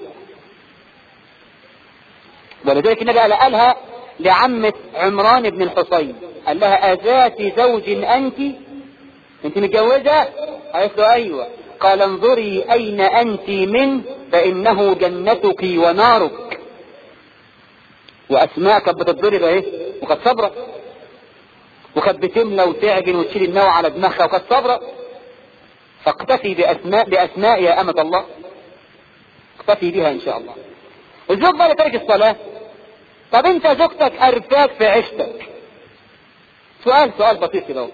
ولذلك النبي قالها لعمة عمران بن الحصين قال لها اذات زوج انت انت متجوزة قالت له ايوه قال انظري اين انت منه فانه جنتك ونارك واسماء كانت بتتضرب اهي وكانت صبره وكانت بتملى وتعجن وتشيل النوى على دماغها وكانت صبره فاقتفي باسماء باسماء يا امة الله اقتفي بها ان شاء الله الزوج بقى ترك الصلاة طب انت زوجتك ارفاك في عشتك سؤال سؤال بسيط كده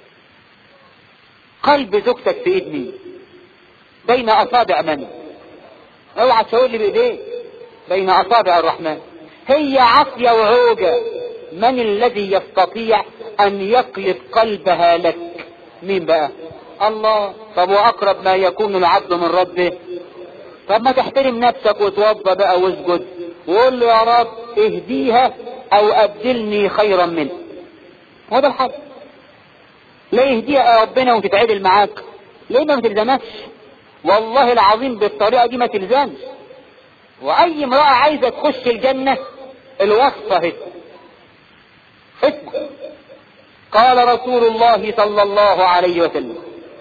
قلب زوجتك في ايد مين بين اصابع من اوعى تقول لي بايديه بين اصابع الرحمن هي عافية وعوجة من الذي يستطيع ان يقلب قلبها لك مين بقى الله طب واقرب ما يكون العبد من ربه طب ما تحترم نفسك وتوضى بقى واسجد وقول له يا رب اهديها او ابدلني خيرا منه هو ده الحل لا يهديها يا ربنا وتتعدل معاك ليه ما بتلزمكش والله العظيم بالطريقة دي ما تلزمش واي امرأة عايزة تخش الجنة الوصفة هي اسمع قال رسول الله صلى الله عليه وسلم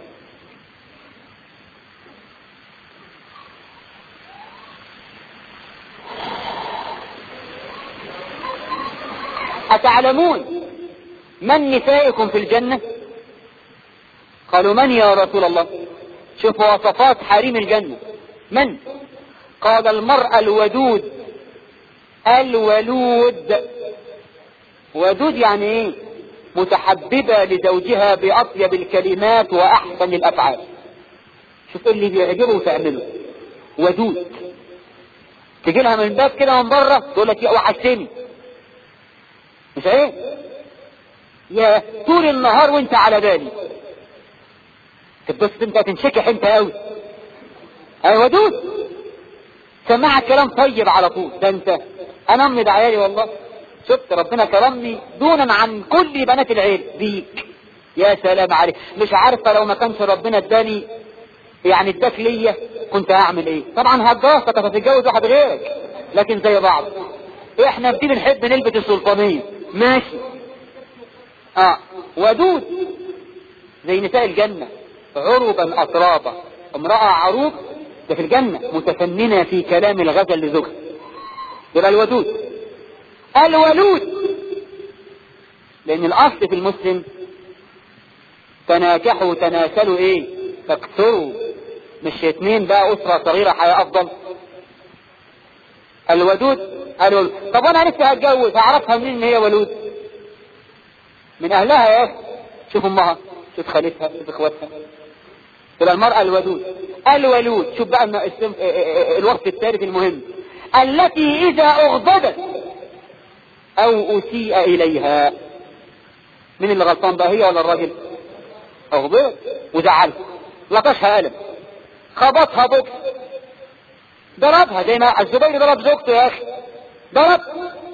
أتعلمون من نسائكم في الجنة قالوا من يا رسول الله شوف وصفات حريم الجنة من قال المرأة الودود الولود ودود يعني ايه متحببة لزوجها بأطيب الكلمات وأحسن الأفعال شوف اللي بيعجبه وتعمله ودود تجي لها من باب كده من بره تقول لك يا وحشتني مش ايه يا طول النهار وانت على بالي تبص انت تنشكح انت قوي اي ودود سمعك كلام طيب على طول ده انت انا امي عيالي والله شفت ربنا كرمني دونا عن كل بنات العيل بيك يا سلام عليك مش عارفه لو ما كانش ربنا اداني يعني اداك ليا كنت هعمل ايه طبعا هتجوزك هتتجوز واحد غيرك لكن زي بعض احنا بنيجي نحب نلبس السلطانيه ماشي اه ودود زي نساء الجنة عربا أطرابا امرأة عروب ده في الجنة متفننة في كلام الغزل لزوجها يبقى الودود الولود لأن الأصل في المسلم تناكحوا تناسلوا إيه تكثروا مش اتنين بقى اسرة صغيرة حياة افضل الودود الولود طب وانا لسه هتجوز هعرفها منين ان هي ولود من اهلها يا اخي شوف امها شوف خالتها شوف اخواتها تبقى المرأة الودود الولود شوف بقى الوصف الثالث المهم التي اذا اغضبت او اسيء اليها مين اللي غلطان بقى هي ولا الراجل اغضبت وزعلها لطشها قلم خبطها بوكس ضربها زي ما الزبير ضرب زوجته يا اخي ضرب